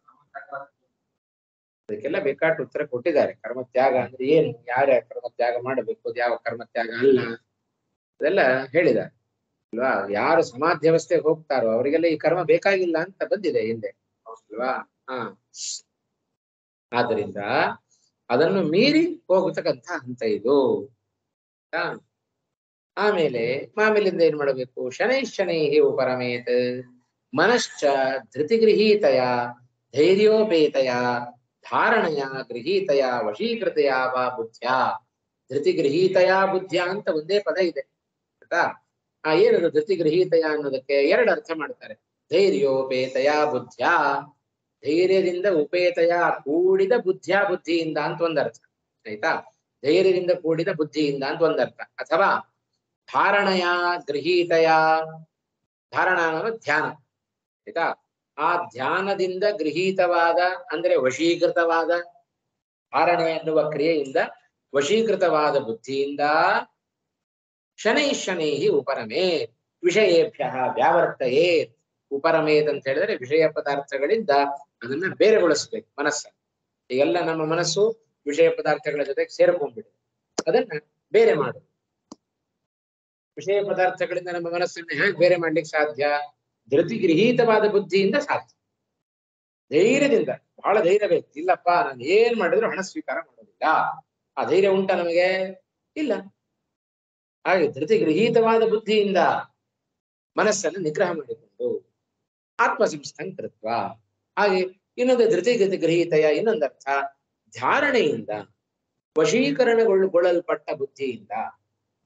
ಅದಕ್ಕೆಲ್ಲ ಬೇಕಾಟ ಉತ್ತರ ಕೊಟ್ಟಿದ್ದಾರೆ ಕರ್ಮ ತ್ಯಾಗ ಅಂದ್ರೆ ಏನು ಯಾರ್ಯಾರ ಕರ್ಮ ತ್ಯಾಗ ಮಾಡಬೇಕು ಅದು ಯಾವ ಕರ್ಮ ತ್ಯಾಗ ಅಲ್ಲ ಅದೆಲ್ಲ ಹೇಳಿದ್ದಾರೆ ಅಲ್ವಾ ಯಾರು ಸಮಾಧ್ಯವಸ್ಥೆಗೆ ಹೋಗ್ತಾರೋ ಅವರಿಗೆಲ್ಲ ಈ ಕರ್ಮ ಬೇಕಾಗಿಲ್ಲ ಅಂತ ಬಂದಿದೆ ಹಿಂದೆ ಅಲ್ವಾ ಹಾ ಆದ್ದರಿಂದ ಅದನ್ನು ಮೀರಿ ಹೋಗತಕ್ಕಂತ ಹಂತ ಇದು ಆಯ್ತಾ? ಆಮೇಲೆ ಮಾಮೇಲಿಂದ ಏನ್ ಮಾಡಬೇಕು ಶನೈ ಶನೈ ಉಪರಮೇತ್ ಮನಶ್ಚ ಧೃತಿಗೃಹೀತಯ ಧೈರ್ಯೋಪೇತಯ ಧಾರಣಯ ಗೃಹೀತಯ ವಶೀಕೃತಯ ವಾ ಬುದ್ಧ್ಯ ಧೃತಿಗೃಹೀತಯ ಬುದ್ಧ್ಯ ಅಂತ ಒಂದೇ ಪದ ಇದೆ ಆಯ್ತಾ ಆ ಏನದು ಧೃತಿಗೃಹೀತಯ ಅನ್ನೋದಕ್ಕೆ ಎರಡು ಅರ್ಥ ಮಾಡ್ತಾರೆ ಧೈರ್ಯೋಪೇತಯ ಬುದ್ಧ್ಯ ಧೈರ್ಯದಿಂದ ಉಪೇತಯ ಕೂಡಿದ ಬುದ್ಧಿಯ ಬುದ್ಧಿಯಿಂದ ಅಂತ ಒಂದರ್ಥ ಆಯ್ತಾ ಧೈರ್ಯದಿಂದ ಕೂಡಿದ ಬುದ್ಧಿಯಿಂದ ಅಂತ ಒಂದರ್ಥ ಅಥವಾ ಧಾರಣಯ ಗೃಹೀತಯ ಧಾರಣ ಅನ್ನೋದು ಧ್ಯಾನ ಆಯ್ತಾ ಆ ಧ್ಯಾನದಿಂದ ಗೃಹೀತವಾದ ಅಂದ್ರೆ ವಶೀಕೃತವಾದ ಧಾರಣೆ ಎನ್ನುವ ಕ್ರಿಯೆಯಿಂದ ವಶೀಕೃತವಾದ ಬುದ್ಧಿಯಿಂದ ಶನೈ ಶನೈ ಉಪರಮೇತ್ ವಿಷಯೇಭ್ಯ ವ್ಯಾವರ್ತಯೇತ್ ಉಪರಮೇತ್ ಅಂತ ಹೇಳಿದ್ರೆ ವಿಷಯ ಪದಾರ್ಥಗಳಿಂದ ಅದನ್ನ ಬೇರೆಗೊಳಿಸ್ಬೇಕು ಮನಸ್ಸನ್ನು ಈಗೆಲ್ಲ ನಮ್ಮ ಮನಸ್ಸು ವಿಷಯ ಪದಾರ್ಥಗಳ ಜೊತೆಗೆ ಸೇರ್ಕೊಂಡ್ಬಿಟ್ಟಿದೆ ಅದನ್ನ ಬೇರೆ ಮಾಡು ವಿಷಯ ಪದಾರ್ಥಗಳಿಂದ ನಮ್ಮ ಮನಸ್ಸನ್ನು ಹೇಗೆ ಬೇರೆ ಮಾಡ್ಲಿಕ್ಕೆ ಸಾಧ್ಯ ಧೃತಿ ಗೃಹೀತವಾದ ಬುದ್ಧಿಯಿಂದ ಸಾಧ್ಯ ಧೈರ್ಯದಿಂದ ಬಹಳ ಧೈರ್ಯ ಬೇಕು ಇಲ್ಲಪ್ಪ ನಾನು ಏನ್ ಮಾಡಿದ್ರು ಹಣ ಸ್ವೀಕಾರ ಮಾಡೋದಿಲ್ಲ ಆ ಧೈರ್ಯ ಉಂಟ ನಮಗೆ ಇಲ್ಲ ಹಾಗೆ ಧೃತಿ ಗೃಹೀತವಾದ ಬುದ್ಧಿಯಿಂದ ಮನಸ್ಸನ್ನು ನಿಗ್ರಹ ಮಾಡಿಕೊಂಡು ಆತ್ಮ ಸಂಸ್ಥಂಕೃತ್ವ ಹಾಗೆ ಇನ್ನೊಂದು ಧೃತಿ ಗತಿ ಗೃಹೀತೆಯ ಇನ್ನೊಂದರ್ಥ ಧಾರಣೆಯಿಂದ ವಶೀಕರಣಗೊಳ್ಳಗೊಳ್ಳಲ್ಪಟ್ಟ ಬುದ್ಧಿಯಿಂದ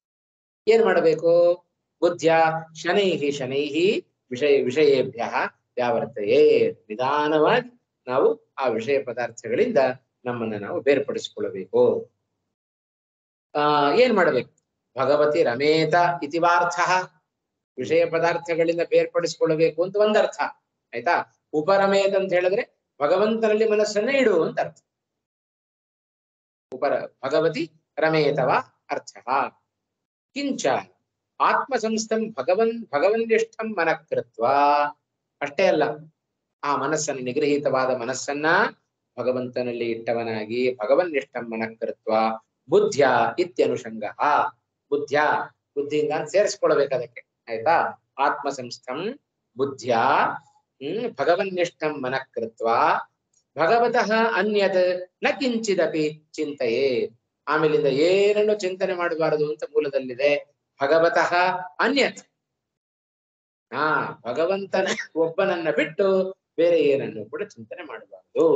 ಏನ್ ಮಾಡಬೇಕು ಬುದ್ಧಿಯ ಶನೈಹಿ ಶನೈಹಿ ವಿಷಯ ವಿಷಯೇಭ್ಯ ವ್ಯಾವರ್ತಯೇ ನಿಧಾನವಾಗಿ ನಾವು ಆ ವಿಷಯ ಪದಾರ್ಥಗಳಿಂದ ನಮ್ಮನ್ನ ನಾವು ಬೇರ್ಪಡಿಸಿಕೊಳ್ಳಬೇಕು ಆ ಏನ್ ಮಾಡಬೇಕು ಭಗವತಿ ರಮೇತ ಇತಿವಾರ್ಥ ವಿಷಯ ಪದಾರ್ಥಗಳಿಂದ ಬೇರ್ಪಡಿಸಿಕೊಳ್ಳಬೇಕು ಅಂತ ಒಂದರ್ಥ ಆಯ್ತಾ ಉಪರಮೇತ್ ಅಂತ ಹೇಳಿದ್ರೆ ಭಗವಂತನಲ್ಲಿ ಮನಸ್ಸನ್ನ ಇಡು ಅಂತ ಅರ್ಥ ಉಪರ ಭಗವತಿ ರಮೇತವ ಅರ್ಥ ಕಿಂಚ ಆತ್ಮ ಸಂಸ್ಥಂ ಭಗವನ್ ಭಗವನ್ನಿಷ್ಠಂ ಮನಃಕೃತ್ವ ಅಷ್ಟೇ ಅಲ್ಲ ಆ ಮನಸ್ಸನ್ನು ನಿಗೃಹೀತವಾದ ಮನಸ್ಸನ್ನ ಭಗವಂತನಲ್ಲಿ ಇಟ್ಟವನಾಗಿ ಭಗವನ್ನಿಷ್ಠಂ ಮನಃಕೃತ್ವ ಬುದ್ಧ್ಯ ಇತ್ಯನುಷಂಗ ಬುದ್ಧ್ಯ ಬುದ್ಧಿಯಿಂದ ಸೇರಿಸ್ಕೊಳ್ಬೇಕು ಅದಕ್ಕೆ ಆಯ್ತಾ ಆತ್ಮ ಸಂಸ್ಥಂ ಬುದ್ಧ್ಯ ಹ್ಮ್ ಭಗವನ್ನಿಷ್ಠಂ ಮನಃಕೃತ್ವ ಭಗವತಃ ಅನ್ಯತ್ ನ ಕಿಂಚಿದಪಿ ಚಿಂತೆಯೇ ಆಮೇಲಿಂದ ಏನನ್ನು ಚಿಂತನೆ ಮಾಡಬಾರದು ಅಂತ ಮೂಲದಲ್ಲಿದೆ ಭಗವತಃ ಅನ್ಯತ್ ಹಾ ಭಗವಂತನ ಒಬ್ಬನನ್ನ ಬಿಟ್ಟು ಬೇರೆ ಏನನ್ನು ಕೂಡ ಚಿಂತನೆ ಮಾಡಬಾರದು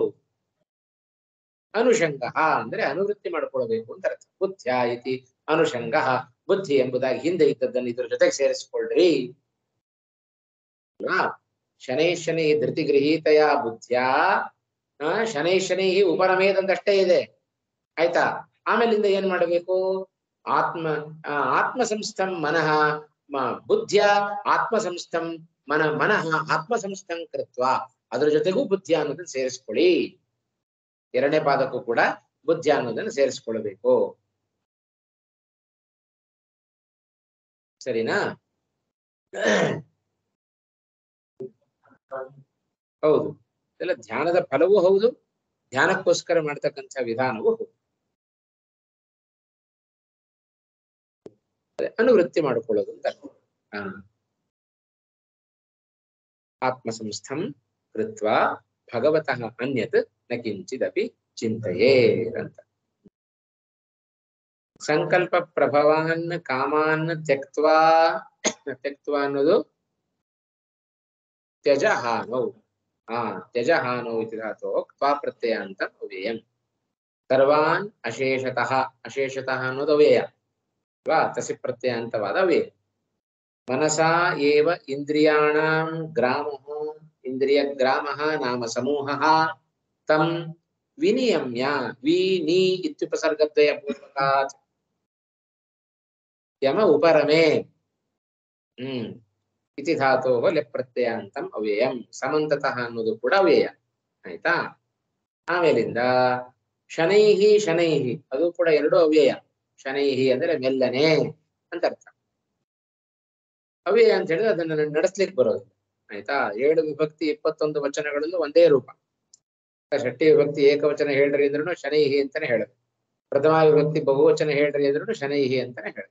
ಅನುಷಂಗ ಅಂದ್ರೆ ಅನುವೃತ್ತಿ ಮಾಡ್ಕೊಳ್ಬೇಕು ಅಂತ ಅರ್ಥ ಬುದ್ಧ್ಯ ಇತಿ ಅನುಷಂಗ ಬುದ್ಧಿ ಎಂಬುದಾಗಿ ಹಿಂದೆ ಇದ್ದದ್ದನ್ನು ಇದ್ರ ಜೊತೆಗೆ ಸೇರಿಸಿಕೊಳ್ಳ್ರಿ ಅಲ್ವಾ ಶನೈ ಶನೈ ಧೃತಿ ಗೃಹೀತಯ ಬುದ್ಧ್ಯ ಆ, ಶನೈ ಶನೈ ಉಪರಮೇದಂದಷ್ಟೇ ಇದೆ ಆಯ್ತಾ ಆಮೇಲಿಂದ ಏನ್ ಮಾಡಬೇಕು ಆತ್ಮ ಆ, ಆತ್ಮ ಸಂಸ್ಥಂ ಮನಃ ಮ- ಬುದ್ಧ್ಯ ಆತ್ಮ ಸಂಸ್ಥಂ ಮನ ಮನಃ ಆತ್ಮ ಸಂಸ್ಥಂ ಕೃತ್ವ ಅದ್ರ ಜೊತೆಗೂ ಬುದ್ಧಿಯ ಅನ್ನೋದನ್ನ ಸೇರಿಸ್ಕೊಳ್ಳಿ ಎರಡನೇ ಪಾದಕ್ಕೂ ಕೂಡ ಬುದ್ಧಿ ಅನ್ನೋದನ್ನ ಸೇರಿಸ್ಕೊಳ್ಬೇಕು ಸರಿನಾ ಹೌದು ಇದೆಲ್ಲ ಧ್ಯಾನದ ಫಲವೂ ಹೌದು ಧ್ಯಾನಕ್ಕೋಸ್ಕರ ಮಾಡ್ತಕ್ಕಂಥ ವಿಧಾನವೂ ಹೌದು ಅದೇ ಅನುವೃತ್ತಿ ಮಾಡಿಕೊಳ್ಳೋದು ಅಂತ ಅರ್ಥ. ಆ. ಆತ್ಮಸಂಸ್ಥಂ ಕೃತ್ವ ಭಗವತಃ ಅನ್ಯತ್ ನ ಕಿಂಚಿದಪಿ ಚಿಂತೆಯೇ ಅಂತ ಸಂಕಲ್ಪ ಪ್ರಭವಾನ್ ಕಾಮಾನ್ ತ್ಯಕ್ತ್ವಾ ತ್ಯಕ್ತ್ವಾ ಅನ್ನೋದು ತ್ಯಜ ಹಾನೌ ಹಾ ತ್ಯಜ ಹಾನೌ ಇತಿ ಧಾತೋ ಕ್ವಾ ಪ್ರತ್ಯಯ ಅಂತ ಅವ್ಯಯಂ ಸರ್ವಾನ್ ಅಶೇಷತಃ ಅಶೇಷತಃ ಅನ್ನೋದು ಅವ್ಯಯ ಅಲ್ವಾ ತಸಿ ಪ್ರತ್ಯಯ ಅಂತವಾದ ಅವ್ಯಯ ಮನಸಾ ಏವ ಇಂದ್ರಿಯಾಣಾಂ ಗ್ರಾಮಃ ಇಂದ್ರಿಯ ಗ್ರಾಮಃ ನಾಮ ಸಮೂಹಃ ತಂ ವಿನಿಯಮ್ಯ ವಿ ನೀ ಇತ್ಯುಪಸರ್ಗದ್ವಯ ಪೂರ್ವಕಾತ್ ಯಮ ಉಪರಮೆ ಹ್ಮ್ ಇತಿ ಧಾತೋಃ ಲೆಪ್ ಪ್ರತ್ಯಯಾಂತಂ ಅವ್ಯಯಂ ಸಮಂತತಃ ಅನ್ನೋದು ಕೂಡ ಅವ್ಯಯ ಆಯ್ತಾ ಆಮೇಲಿಂದ ಶನೈಹಿ ಶನೈಹಿ ಅದು ಕೂಡ ಎರಡು ಅವ್ಯಯ ಶನೈಹಿ ಅಂದ್ರೆ ಮೆಲ್ಲನೆ ಅಂತ ಅರ್ಥ ಅವ್ಯಯ ಅಂತ ಹೇಳಿದ್ರೆ ಅದನ್ನ ನಡೆಸ್ಲಿಕ್ಕೆ ಬರೋದಿಲ್ಲ ಆಯ್ತಾ ಏಳು ವಿಭಕ್ತಿ ಇಪ್ಪತ್ತೊಂದು ವಚನಗಳಲ್ಲೂ ಒಂದೇ ರೂಪ ಷಷ್ಠಿ ವಿಭಕ್ತಿ ಏಕವಚನ ಹೇಳ್ರಿ ಅಂದ್ರೂ ಶನೈಹಿ ಅಂತಾನೆ ಹೇಳೋದು ಪ್ರಥಮ ವಿಭಕ್ತಿ ಬಹುವಚನ ಹೇಳ್ರಿ ಅಂದ್ರೂ ಶನೈಹಿ ಅಂತಾನೆ ಹೇಳೋದು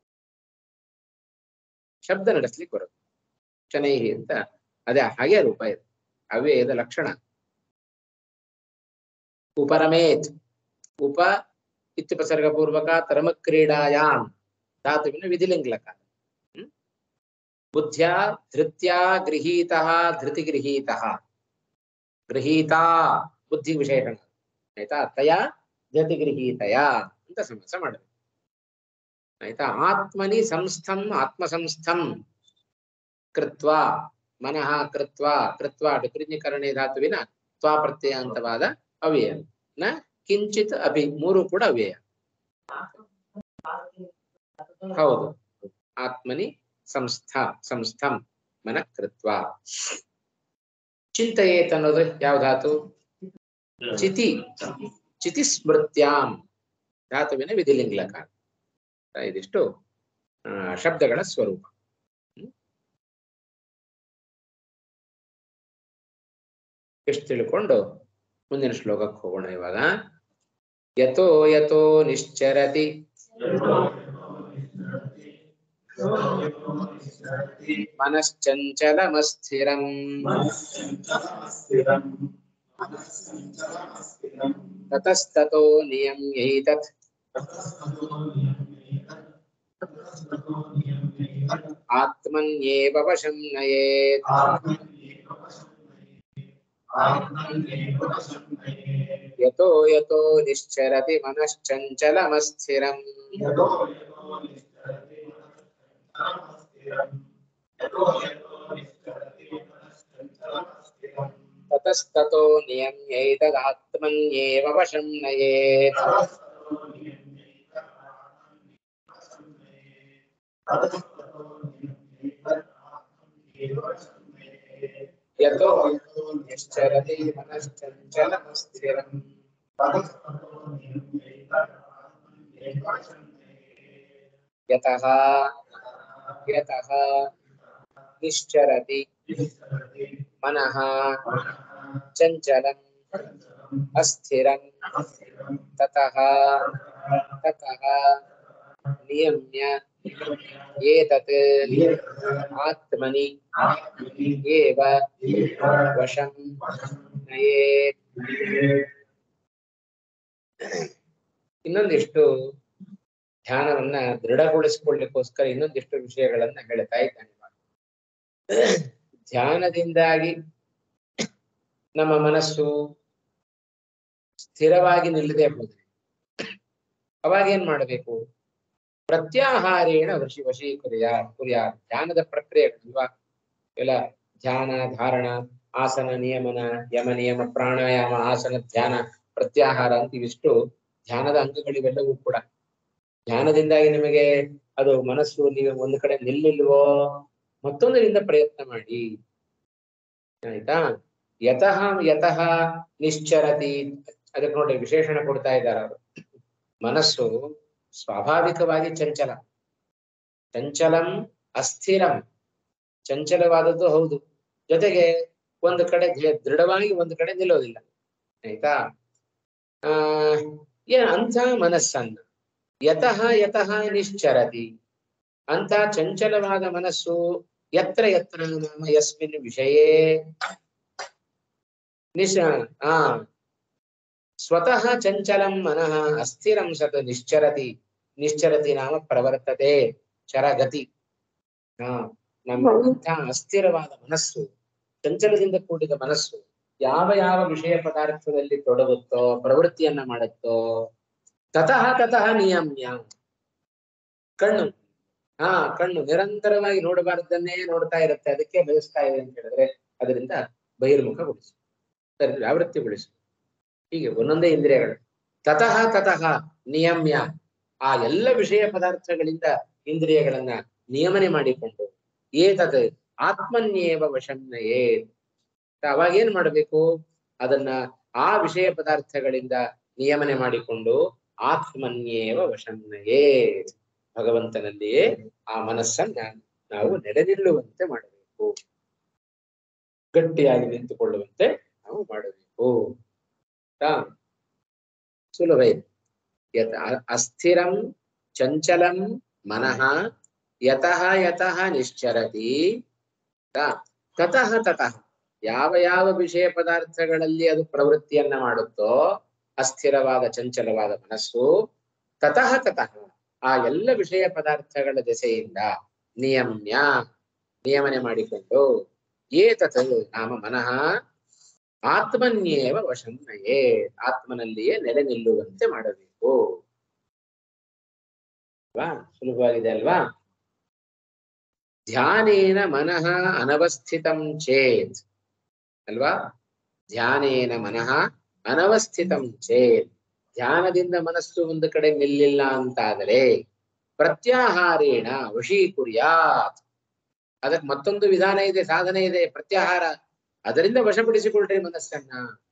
ಶಬ್ದ ನಡೆಸ್ಲಿಕ್ಕೆ ಬರೋದು ಶನೈಹಿ ಅಂತ ಅದೇ ಹಾಗೆ ರೂಪ ಇದೆ ಅವ್ಯಯದ ಲಕ್ಷಣ ಉಪರಮೇತ್ ಉಪ ಇತ್ಯುಪಸರ್ಗ ಪೂರ್ವಕ ತರಮ ಕ್ರೀಡಾಯಾಮ್ ಧಾತುವಿನ ವಿಧಿಲಿಂಗ್ಲಕ ಹ್ಮ್? ಬುದ್ಧ್ಯ ಧೃತ್ಯ ಗೃಹೀತಃ ಧೃತಿ ಗೃಹೀತಃ ಗೃಹೀತಾ ಬುದ್ಧಿ ವಿಶೇಷಣ ಆಯ್ತಾ ತಯ ಧೃತಿ ಗೃಹೀತಯ ಅಂತ ಸಮಾಸ ಮಾಡಬೇಕು ಆಯ್ತಾ ಆತ್ಮನಿ ಸಂಸ್ಥಂ ಆತ್ಮ ಸಂಸ್ಥಂ ಕೃತ್ವ ಮನಃ ಕೃತ್ವ ಕೃತ್ವ ಡಿಪ್ರಿಜಿಕರಣೆ ಧಾತುವಿನ ತ್ವಾ ಪ್ರತ್ಯಯಾಂತವಾದ ಅವ್ಯಯ ನ ಕಿಂಚಿತ್ ಅಭಿ ಮೂರು ಕೂಡ ಅವ್ಯಯ ಹೌದು ಆತ್ಮನಿ ಸಂಸ್ಥ ಸಂಸ್ಥಂ ಮನ ಕೃತ್ವ ಚಿಂತೆಯೇತ್ ಅನ್ನೋದು ಯಾವ ಧಾತು ಚಿತಿ ಚಿತಿ ಸ್ಮೃತ್ಯಾಂ ಧಾತುವಿನ ವಿಧಿಲಿಂಗ್ಲಕ ಇದಿಷ್ಟು ಆ, ಶಬ್ದಗಳ ಸ್ವರೂಪ ಹ್ಮ್? ಎಷ್ಟು ತಿಳ್ಕೊಂಡು ಮುಂದಿನ ಶ್ಲೋಕಕ್ಕೆ ಹೋಗೋಣ ಇವಾಗ ಯಥೋ ಯಥೋ ನಿಶ್ಚರತಿ ಮನಶ್ಚಂಚಲಮಸ್ಥಿರಂ ತತಸ್ತತೋ ನಿಯಮ್ಯೈತತ್ ಆತ್ಮನ್ಯೇವ ವಶಂ ನಯೇತ್ ಯಥೋ ಯಥೋ ನಿಶ್ಚರತಿ ಮನಶ್ಚಂಚಲಮಸ್ಥಿರಂ ततस्ततो नियम्यैतदात्मन्येव वशं नयेत् यतो निश्चरति मनश्चञ्चलमस्थिरम् यतः यतः निश्चरति मनः चञ्चलम् अस्थिरं ततः ततः नियम्य एतत् आत्मनि एव वशं नयेत् ಇನ್ನೊಂದಿಷ್ಟು ಧ್ಯಾನವನ್ನ ದೃಢಗೊಳಿಸಿಕೊಳ್ಳಿಕ್ಕೋಸ್ಕರ ಇನ್ನೊಂದಿಷ್ಟು ವಿಷಯಗಳನ್ನ ಹೇಳ್ತಾ ಇದ್ದಾನೆ ಧ್ಯಾನದಿಂದಾಗಿ ನಮ್ಮ ಮನಸ್ಸು ಸ್ಥಿರವಾಗಿ ನಿಲ್ಲದೆ ಹೋದ್ರೆ ಅವಾಗ ಏನ್ ಮಾಡಬೇಕು ಪ್ರತ್ಯಾಹಾರೇಣ ವಶಿ ವಶೀಕುರ್ಯ ಕುರ್ಯ ಧ್ಯಾನದ ಪ್ರಕ್ರಿಯೆ ಅಲ್ವಾ ಎಲ್ಲ ಧ್ಯಾನ ಧಾರಣ ಆಸನ ನಿಯಮನ ಯಮ ನಿಯಮ ಪ್ರಾಣಾಯಾಮ ಆಸನ ಧ್ಯಾನ ಪ್ರತ್ಯಾಹಾರ ಅಂತ ಇವಿಷ್ಟು ಧ್ಯಾನದ ಅಂಗಗಳಿವೆಲ್ಲವೂ ಕೂಡ ಧ್ಯಾನದಿಂದಾಗಿ ನಿಮಗೆ ಅದು ಮನಸ್ಸು ನೀವು ಒಂದು ಕಡೆ ನಿಲ್ಲಿಲ್ವೋ ಮತ್ತೊಂದರಿಂದ ಪ್ರಯತ್ನ ಮಾಡಿ ಆಯ್ತಾ ಯತಃ ಯತಃ ನಿಶ್ಚರತಿ ಅದಕ್ಕೆ ನೋಡಿ ವಿಶೇಷಣ ಕೊಡ್ತಾ ಇದ್ದಾರೆ ಅವರು ಮನಸ್ಸು ಸ್ವಾಭಾವಿಕವಾಗಿ ಚಂಚಲ ಚಂಚಲಂ ಅಸ್ಥಿರಂ ಚಂಚಲವಾದದ್ದು ಹೌದು ಜೊತೆಗೆ ಒಂದು ಕಡೆ ಧೃ- ದೃಢವಾಗಿ ಒಂದು ಕಡೆ ನಿಲ್ಲೋದಿಲ್ಲ ಆಯ್ತಾ ಆ ಏನ್ ಅಂಥ ಮನಸ್ಸನ್ನ ಯತಃ ಯತಃ ನಿಶ್ಚರತಿ ಅಂತ ಚಂಚಲವಾದ ಮನಸ್ಸು ಯತ್ರ ಯತ್ರ ನಾಮ ಯಸ್ಮಿನ್ ವಿಷಯೇ ನಿಶ ಆ ಸ್ವತಃ ಚಂಚಲಂ ಮನಃ ಅಸ್ಥಿರಂ ಸತ್ ನಿಶ್ಚರತಿ ನಿಶ್ಚರತಿ ನಾಮ ಪ್ರವರ್ತತೆ ಚರಗತಿ ಹಾ ನಮ್ಮ ಅಂಥ ಅಸ್ಥಿರವಾದ ಮನಸ್ಸು ಚಂಚಲದಿಂದ ಕೂಡಿದ ಮನಸ್ಸು ಯಾವ ಯಾವ ವಿಷಯ ಪದಾರ್ಥದಲ್ಲಿ ತೊಡಗುತ್ತೋ ಪ್ರವೃತ್ತಿಯನ್ನ ಮಾಡುತ್ತೋ ತತಃ ತತಃ ನಿಯಮ್ಯ ಕಣ್ಣು ಹಾ ಕಣ್ಣು ನಿರಂತರವಾಗಿ ನೋಡಬಾರದನ್ನೇ ನೋಡ್ತಾ ಇರುತ್ತೆ ಅದಕ್ಕೆ ಬಯಸ್ತಾ ಇದೆ ಅಂತ ಹೇಳಿದ್ರೆ ಅದರಿಂದ ಬಹಿರ್ಮುಖಗೊಳಿಸು ಸರಿ ವ್ಯಾವೃತ್ತಿಗೊಳಿಸು ಹೀಗೆ ಒಂದೊಂದೇ ಇಂದ್ರಿಯಗಳು ತತಃ ತತಃ ನಿಯಮ್ಯ ಆ ಎಲ್ಲ ವಿಷಯ ಪದಾರ್ಥಗಳಿಂದ ಇಂದ್ರಿಯಗಳನ್ನ ನಿಯಮನೆ ಮಾಡಿಕೊಂಡು ಏತದ್ ಆತ್ಮನ್ಯೇವ ವಶಂನಯೇ ಅವಾಗ ಏನ್ ಮಾಡಬೇಕು ಅದನ್ನ ಆ ವಿಷಯ ಪದಾರ್ಥಗಳಿಂದ ನಿಯಮನೆ ಮಾಡಿಕೊಂಡು ಆತ್ಮನ್ಯೇವ ವಶಂನಯೇ ಭಗವಂತನಲ್ಲಿಯೇ ಆ ಮನಸ್ಸನ್ನ ನಾವು ನೆಲೆ ನಿಲ್ಲುವಂತೆ ಮಾಡಬೇಕು ಗಟ್ಟಿಯಾಗಿ ನಿಂತುಕೊಳ್ಳುವಂತೆ ನಾವು ಮಾಡಬೇಕು ಆಯ್ತಾ? ಸುಲಭ ಇದೆ ಯತ್ ಅ- ಅಸ್ಥಿರಂ ಚಂಚಲಂ ಮನಃ ಯತಃ ಯತಃ ನಿಶ್ಚರತಿ ಆಯ್ತಾ? ತತಃ ತತಃ ಯಾವ ಯಾವ ವಿಷಯ ಪದಾರ್ಥಗಳಲ್ಲಿ ಅದು ಪ್ರವೃತ್ತಿಯನ್ನ ಮಾಡುತ್ತೋ ಅಸ್ಥಿರವಾದ ಚಂಚಲವಾದ ಮನಸ್ಸು ತತಃ ತತಃ ಆ ಎಲ್ಲ ವಿಷಯ ಪದಾರ್ಥಗಳ ದೆಸೆಯಿಂದ ನಿಯಮ್ಯ ನಿಯಮನೆ ಮಾಡಿಕೊಂಡು ಏತತ್ ನಾಮ ಮನಃ ಆತ್ಮನ್ಯೇವ ವಶಂನಯೇ ಆತ್ಮನಲ್ಲಿಯೇ ನೆಲೆ ನಿಲ್ಲುವಂತೆ ಮಾಡಬೇಕು ಅಲ್ವಾ ಸುಲಭವಾಗಿದೆ ಅಲ್ವಾ ಧ್ಯಾನೇನ ಮನಃ ಅನವಸ್ಥಿತಂ ಚೇತ್ ಅಲ್ವಾ ಧ್ಯಾನೇನ ಮನಃ ಅನವಸ್ಥಿತಂ ಚೇತ್ ಧ್ಯಾನದಿಂದ ಮನಸ್ಸು ಒಂದು ಕಡೆ ನಿಲ್ಲಿಲ್ಲ ಅಂತಾದರೆ ಪ್ರತ್ಯಾಹಾರೇಣ ವಶೀಕುರ್ಯಾತ್ ಅದಕ್ಕೆ ಮತ್ತೊಂದು ವಿಧಾನ ಇದೆ ಸಾಧನೆ ಇದೆ ಪ್ರತ್ಯಾಹಾರ ಅದರಿಂದ ವಶಪಡಿಸಿಕೊಳ್ಳ್ರಿ ಮನಸ್ಸನ್ನ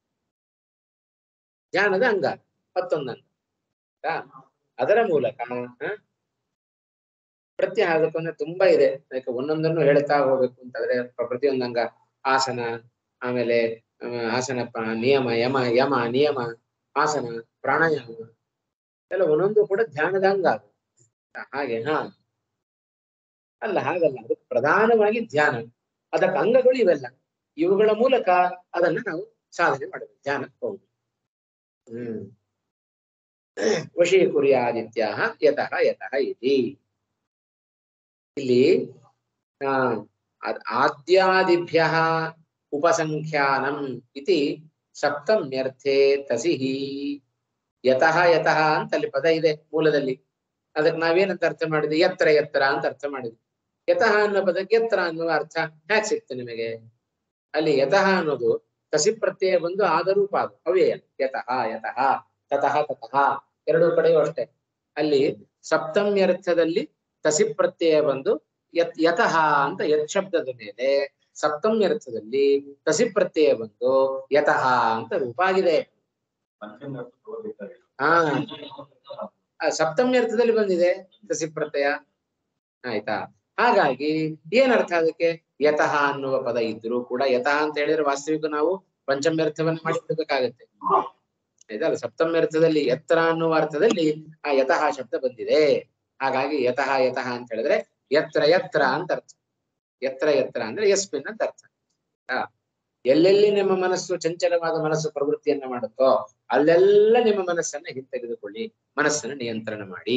ಧ್ಯಾನದ ಅಂಗ ಮತ್ತೊಂದು ಅಂಗ ಆಯ್ತಾ? ಅದರ ಮೂಲಕ ಹ? ಪ್ರತ್ಯಾಹಾರ ಅದಕ್ಕೊಂದು ತುಂಬಾ ಇದೆ ಅದಕ್ಕೆ ಒಂದೊಂದನ್ನು ಹೇಳ್ತಾ ಹೋಗ್ಬೇಕು ಅಂತಂದ್ರೆ ಪ್ರ- ಪ್ರತಿಯೊಂದು ಅಂಗ ಆಸನ ಆಮೇಲೆ ಆ, ಆಸನ ಪ- ನಿಯಮ ಯಮ ಯಮ ನಿಯಮ ಆಸನ ಪ್ರಾಣಾಯಾಮ ಎಲ್ಲ ಒಂದೊಂದು ಕೂಡ ಧ್ಯಾನದ ಅಂಗ ಅದು. ಹಾಗೆ ಹಾ ಅಲ್ಲ ಹಾಗಲ್ಲ ಅದು ಪ್ರಧಾನವಾಗಿ ಧ್ಯಾನ ಅದಕ್ಕೆ ಅಂಗಗಳು ಇವೆಲ್ಲ ಇವುಗಳ ಮೂಲಕ ಅದನ್ನ ನಾವು ಸಾಧನೆ ಮಾಡಬೇಕು ಧ್ಯಾನಕ್ಕೆ ಹೋಗುದು ಹ್ಮ್ ವಶೀಕುರ್ಯಾದಿತ್ಯ ಯತಃ ಯತಃ ಇತಿ ಇಲ್ಲಿ ಆ ಅದ್- ಆದ್ಯಾದಿಭ್ಯ ಉಪಸಂಖ್ಯಾನಂ ಇತಿ ಸಪ್ತಮ್ಯರ್ಥೆ ತಸಿಹಿ ಯತಃ ಯತಃ ಅಂತ ಅಲ್ಲಿ ಪದ ಇದೆ ಮೂಲದಲ್ಲಿ ಅದಕ್ಕೆ ನಾವೇನಂತ ಅರ್ಥ ಮಾಡಿದ್ವಿ ಎತ್ತರ ಎತ್ತರ ಅಂತ ಅರ್ಥ ಮಾಡಿದ್ವಿ ಯತಃ ಅನ್ನೋ ಪದಕ್ಕೆ ಎತ್ತರ ಅನ್ನುವ ಅರ್ಥ ಹ್ಯಾಕ್ ಸಿಕ್ತು ನಿಮಗೆ ಅಲ್ಲಿ ಯತಃ ಅನ್ನೋದು ತಸಿ ಪ್ರತ್ಯಯ ಬಂದು ಆದರೂಪ ಅದು ಅವ್ಯಯ ಯತಃ ಯತಃ ತತಃ ತತಃ ಎರಡೂ ಕಡೆಯೂ ಅಷ್ಟೇ ಅಲ್ಲಿ ಸಪ್ತಮ್ಯರ್ಥದಲ್ಲಿ ತಸಿ ಪ್ರತ್ಯಯ ಬಂದು ಯತ್ ಯತಃ ಅಂತ ಯತ್ ಶಬ್ದದ ಮೇಲೆ ಸಪ್ತಮ್ಯರ್ಥದಲ್ಲಿ ತಸಿ ಪ್ರತ್ಯಯ ಬಂದು ಯತಃ ಅಂತ ರೂಪ ಆಗಿದೆ ಪಂಚಮಿ ಅರ್ಥ ತಗೋಬೇಕಾಗಿಲ್ಲ. ಹಾ ಆ ಸಪ್ತಮ್ಯರ್ಥದಲ್ಲಿ ಬಂದಿದೆ ತಸಿ ಪ್ರತ್ಯಯ ಆಯ್ತಾ ಹಾಗಾಗಿ ಏನ್ ಅರ್ಥ ಅದಕ್ಕೆ ಯತಃ ಅನ್ನುವ ಪದ ಇದ್ರೂ ಕೂಡ ಯತಃ ಅಂತ ಹೇಳಿದ್ರೆ ವಾಸ್ತವಿಕ ನಾವು ಪಂಚಮ್ಯರ್ಥವನ್ನು ಮಾಡಿರ್ಬೇಕಾಗತ್ತೆ ಆಯ್ತಲ್ಲ ಸಪ್ತಮ್ಯರ್ಥದಲ್ಲಿ ಎತ್ತರ ಅನ್ನುವ ಅರ್ಥದಲ್ಲಿ ಆ ಯತಃ ಶಬ್ದ ಬಂದಿದೆ ಹಾಗಾಗಿ ಯತಃ ಯತಃ ಅಂತ ಹೇಳಿದ್ರೆ ಎತ್ರ ಎತ್ರ ಅಂತ ಅರ್ಥ ಎತ್ರ ಎತ್ರ ಅಂದ್ರೆ ಯಸ್ಮಿನ್ ಅಂತ ಅರ್ಥ ಆಯ್ತಾ? ಎಲ್ಲೆಲ್ಲಿ ನಿಮ್ಮ ಮನಸ್ಸು ಚಂಚಲವಾದ ಮನಸ್ಸು ಪ್ರವೃತ್ತಿಯನ್ನ ಮಾಡುತ್ತೋ ಅಲ್ಲೆಲ್ಲ ನಿಮ್ಮ ಮನಸ್ಸನ್ನ ಹಿಂತೆಗೆದುಕೊಳ್ಳಿ ಮನಸ್ಸನ್ನು ನಿಯಂತ್ರಣ ಮಾಡಿ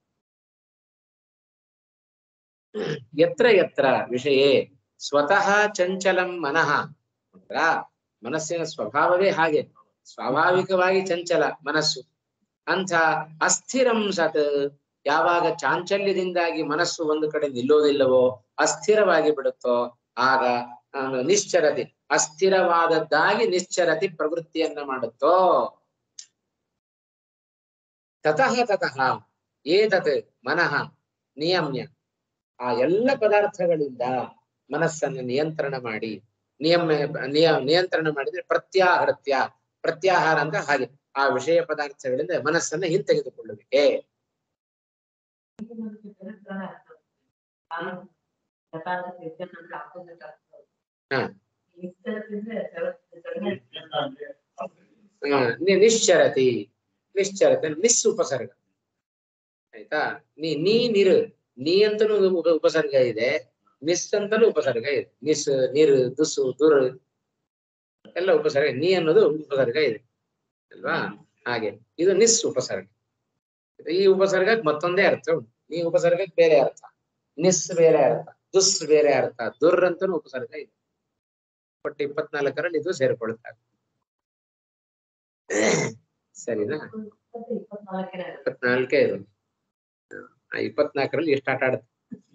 ಎತ್ರ ಎತ್ರ ವಿಷಯೇ ಸ್ವತಃ ಚಂಚಲಂ ಮನಃ ಅಂದ್ರ ಮನಸ್ಸಿನ ಸ್ವಭಾವವೇ ಹಾಗೆ ಸ್ವಾಭಾವಿಕವಾಗಿ ಚಂಚಲ ಮನಸ್ಸು ಅಂಥ ಅಸ್ಥಿರಂ ಸತ್ ಯಾವಾಗ ಚಾಂಚಲ್ಯದಿಂದಾಗಿ ಮನಸ್ಸು ಒಂದು ಕಡೆ ನಿಲ್ಲೋದಿಲ್ಲವೋ ಅಸ್ಥಿರವಾಗಿ ಬಿಡುತ್ತೋ ಆಗ ಆ, ನಿಶ್ಚರತೆ ಅಸ್ಥಿರವಾದದ್ದಾಗಿ ನಿಶ್ಚರತಿ ಪ್ರವೃತ್ತಿಯನ್ನ ಮಾಡುತ್ತೋ ತತಃ ತತಃ ಏತತ್ ಮನಃ ನಿಯಮ್ಯ ಆ ಎಲ್ಲ ಪದಾರ್ಥಗಳಿಂದ ಮನಸ್ಸನ್ನು ನಿಯಂತ್ರಣ ಮಾಡಿ ನಿಯಮ ನಿಯ ನಿಯಂತ್ರಣ ಮಾಡಿದ್ರೆ ಪ್ರತ್ಯಾಹೃತ್ಯ ಪ್ರತ್ಯಾಹಾರ ಅಂತ ಹಾಗೆ ಆ ವಿಷಯ ಪದಾರ್ಥಗಳಿಂದ ಮನಸ್ಸನ್ನ ಹಿಂತೆಗೆದುಕೊಳ್ಳುವಿಕೆ ಹಾ. ಆ, ನಿ- ನಿಶ್ಚರತಿ ನಿಶ್ಚರತೆ ನಿಸ್ ಉಪಸರ್ಗ ಆಯ್ತಾ ನೀ ನೀ ನಿರು ನೀ ಅಂತಲೂ ಉಪ- ಉಪಸರ್ಗ ಇದೆ ನಿಸ್ ಅಂತಲೂ ಉಪಸರ್ಗ ಇದೆ ನಿಸ್ ನಿರ್ ದುಸು ದುರ್ ಎಲ್ಲ ಉಪಸರ್ಗ ನೀ ಅನ್ನೋದು ಉಪಸರ್ಗ ಇದೆ ಅಲ್ವಾ ಹಾಗೆ ಇದು ನಿಸ್ ಉಪಸರ್ಗ ಈ ಉಪಸರ್ಗಕ್ಕೆ ಮತ್ತೊಂದೇ ಅರ್ಥ ಉಂಟು ಈ ಉಪಸರ್ಗಕ್ಕೆ ಬೇರೆ ಅರ್ಥ ನಿಸ್ ಬೇರೆ ಅರ್ಥ ದುಸ್ ಬೇರೆ ಅರ್ಥ ದುರ್ ಅಂತಲೂ ಉಪಸರ್ಗ ಇದೆ ಒಟ್ಟು ಇಪ್ಪತ್ನಾಲ್ಕರಲ್ಲಿ ಇದು ಸೇರ್ಕೊಳ್ತಾರೆ ಸರಿನಾ ಇಪ್ಪತ್ನಾಲ್ಕೇ ಇದು ಆ ಇಪ್ಪತ್ನಾಲ್ಕರಲ್ಲಿ ಎಷ್ಟು ಆಟ ಆಡುತ್ತೆ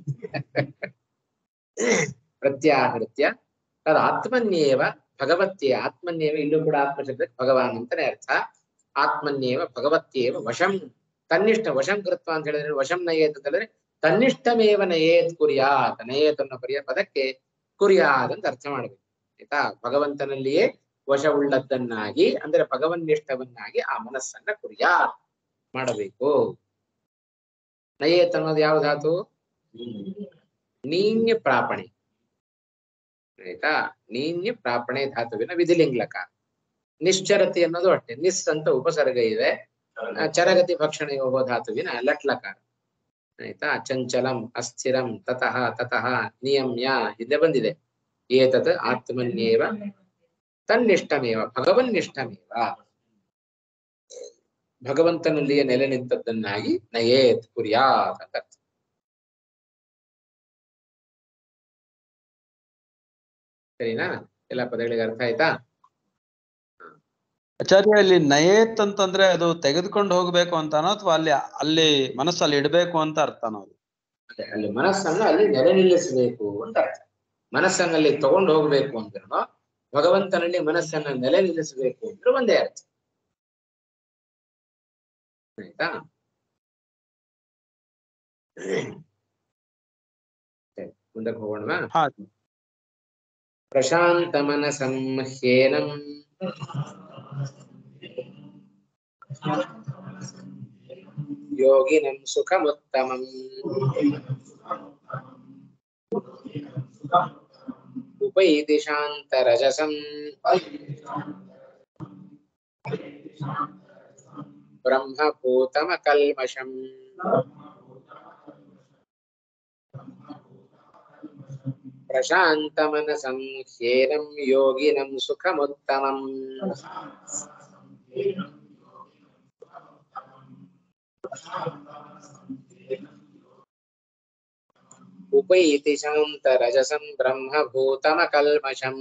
ಪ್ರತ್ಯಾಹೃತ್ಯ ಅದು ಆತ್ಮನ್ಯೇವ ಭಗವತ್ಯೇ ಆತ್ಮನ್ಯೇವ ಇಲ್ಲೂ ಕೂಡ ಆತ್ಮಶಬ್ದಕ್ಕೆ ಭಗವಾನ್ ಅಂತಾನೆ ಅರ್ಥ ಆತ್ಮನ್ಯೇವ ಭಗವತ್ಯೇವ ವಶಂ ತನ್ನಿಷ್ಠ ವಶಂ ಕೃತ್ವ ಅಂತ ಹೇಳಿದ್ರೆ ವಶಂ ನಯೇತ್ ಅಂತ ಹೇಳಿದ್ರೆ ತನ್ನಿಷ್ಠಮೇವ ನಯೇತ್ ಕುರ್ಯಾತ್ ನಯೇತ್ ಅನ್ನೋ ಪರ್ಯ ಪದಕ್ಕೆ ಕುರ್ಯಾತ್ ಅಂತ ಅರ್ಥ ಮಾಡ್ಬೇಕು ಆಯ್ತಾ ಭಗವಂತನಲ್ಲಿಯೇ ವಶವುಳ್ಳದ್ದನ್ನಾಗಿ ಅಂದ್ರೆ ಭಗವನ್ನಿಷ್ಠವನ್ನಾಗಿ ಆ ಮನಸ್ಸನ್ನ ಕುರ್ಯಾತ್ ಮಾಡಬೇಕು ನಯೇತ್ ಅನ್ನೋದು ಯಾವ ಧಾತು ನೀನ್ಯ ಪ್ರಾಪಣೆ ಆಯ್ತಾ ನೀನ್ಯ ಪ್ರಾಪಣೆ ಧಾತುವಿನ ವಿಧಿಲಿಂಗ್ಲಕ ನಿಶ್ಚರತಿ ಅನ್ನೋದು ಅಷ್ಟೇ ನಿಸ್ ಅಂತ ಉಪಸರ್ಗ ಇದೆ ಆ, ಚರಗತಿ ಭಕ್ಷಣೆ ಯೋಗೋ ಧಾತುವಿನ ಲಟ್ಲಕಾರ ಆಯ್ತಾ ಚಂಚಲಂ ಅಸ್ಥಿರಂ ತತಃ ತತಃ ನಿಯಮ್ಯ ಹಿಂದೆ ಬಂದಿದೆ ಏತತ್ ಆತ್ಮನ್ಯೇವ ತನ್ನಿಷ್ಠಮೇವ ಭಗವನ್ನಿಷ್ಠಮೇವ ಭಗವಂತನಲ್ಲಿಯೇ ನೆಲೆ ನಿಂತದ್ದನ್ನಾಗಿ ನಯೇತ್ ಕುರ್ಯಾತ್ ಅಂತ ಅರ್ಥ. ಸರಿನಾ ಎಲ್ಲ ಪದಗಳಿಗೆ ಅರ್ಥ ಆಯ್ತಾ ಆಚಾರ್ಯ ಇಲ್ಲಿ ನಯೇತ್ ಅಂತಂದ್ರೆ ಅದು ತೆಗೆದುಕೊಂಡು ಹೋಗ್ಬೇಕು ಅಂತಾನೋ ಅಥವಾ ಅಲ್ಲಿ ಅಲ್ಲಿ ಮನಸ್ಸಲ್ಲಿ ಇಡ್ಬೇಕು ಅಂತ ಅರ್ಥನೋ ಅದು ಅದೇ ಅಲ್ಲಿ ಮನಸ್ಸನ್ನ ಅಲ್ಲಿ ನೆಲೆ ನಿಲ್ಲಿಸಬೇಕು ಅಂತ ಅರ್ಥ ಮನಸ್ಸನ್ನಲ್ಲಿ ತಗೊಂಡು ಹೋಗ್ಬೇಕು ಅಂದ್ರೂ ಭಗವಂತನಲ್ಲಿ ಮನಸ್ಸನ್ನ ನೆಲೆ ನಿಲ್ಲಿಸಬೇಕು ಅಂದ್ರೆ ಒಂದೇ ಅರ್ಥ ಆಯ್ತಾ ಸರಿ, ಮುಂದಕ್ಕೆ ಹೋಗೋಣವಾ ಹಾ ಪ್ರಶಾಂತ ಮನಸಂ ಹ್ಯೇನಂ ಯೋಗಿನಂ ಸುಖಮುತ್ತಮಂ उपैति शान्तरजसं ब्रह्मभूतमकल्मषम् प्रशान्तमनसं ह्येनं योगिनं सुखमुत्तमम् उपैति शान्तरजसं ब्रह्मभूतमकल्मषम्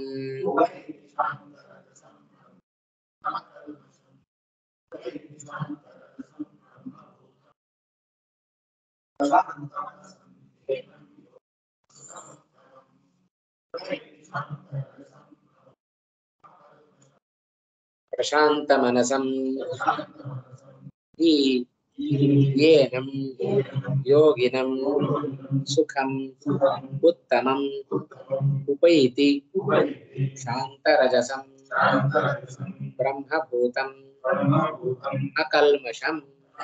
ಪ್ರಶಾಂತ ಮನಸಂ ಈ ಏನಂ ಯೋಗಿನಂ ಸುಖಂ ಉತ್ತಮಂ ಉಪೈತಿ ಶಾಂತರಜಸಂ ಬ್ರಹ್ಮಭೂತಂ ಅಕಲ್ಮಷಂ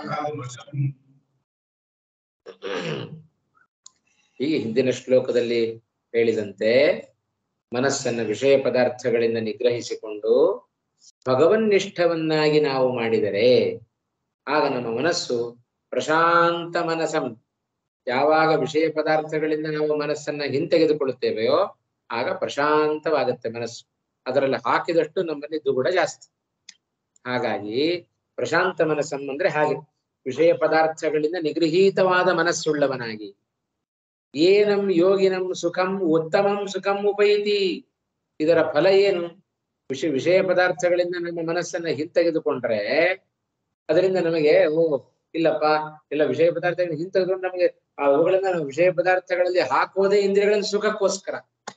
ಈ ಹಿಂದಿನ ಶ್ಲೋಕದಲ್ಲಿ ಹೇಳಿದಂತೆ ಮನಸ್ಸನ್ನು ವಿಷಯ ಪದಾರ್ಥಗಳಿಂದ ನಿಗ್ರಹಿಸಿಕೊಂಡು ಭಗವನ್ನಿಷ್ಠವನ್ನಾಗಿ ನಾವು ಮಾಡಿದರೆ ಆಗ ನಮ್ಮ ಮನಸ್ಸು ಪ್ರಶಾಂತ ಮನಸಂ ಯಾವಾಗ ವಿಷಯ ಪದಾರ್ಥಗಳಿಂದ ನಾವು ಮನಸ್ಸನ್ನ ಹಿಂತೆಗೆದುಕೊಳ್ಳುತ್ತೇವೆಯೋ ಆಗ ಪ್ರಶಾಂತವಾಗುತ್ತೆ ಮನಸ್ಸು ಅದರಲ್ಲಿ ಹಾಕಿದಷ್ಟು ನಮ್ಮಲ್ಲಿ ದುಗುಡ ಜಾಸ್ತಿ ಹಾಗಾಗಿ ಪ್ರಶಾಂತ ಮನಸ್ಸಂ ಅಂದ್ರೆ ಹಾಗೆ ವಿಷಯ ಪದಾರ್ಥಗಳಿಂದ ನಿಗೃಹೀತವಾದ ಮನಸ್ಸುಳ್ಳವನಾಗಿ ಏನಂ ಯೋಗಿನಂ ಸುಖಂ ಉತ್ತಮಂ ಸುಖಂ ಉಪೈತಿ ಇದರ ಫಲ ಏನು ವಿಷಯ ವಿಷಯ ಪದಾರ್ಥಗಳಿಂದ ನಮ್ಮ ಮನಸ್ಸನ್ನ ಹಿಂತೆಗೆದುಕೊಂಡ್ರೆ ಅದರಿಂದ ನಮಗೆ ಓ ಇಲ್ಲಪ್ಪ ಇಲ್ಲ ವಿಷಯ ಪದಾರ್ಥಗಳನ್ನ ಹಿಂತೆಗೆದುಕೊಂಡು ನಮಗೆ ಆ ಅವುಗಳನ್ನ ನಾವು ವಿಷಯ ಪದಾರ್ಥಗಳಲ್ಲಿ ಹಾಕುವುದೇ ಇಂದ್ರಿಯಗಳ ಸುಖಕ್ಕೋಸ್ಕರ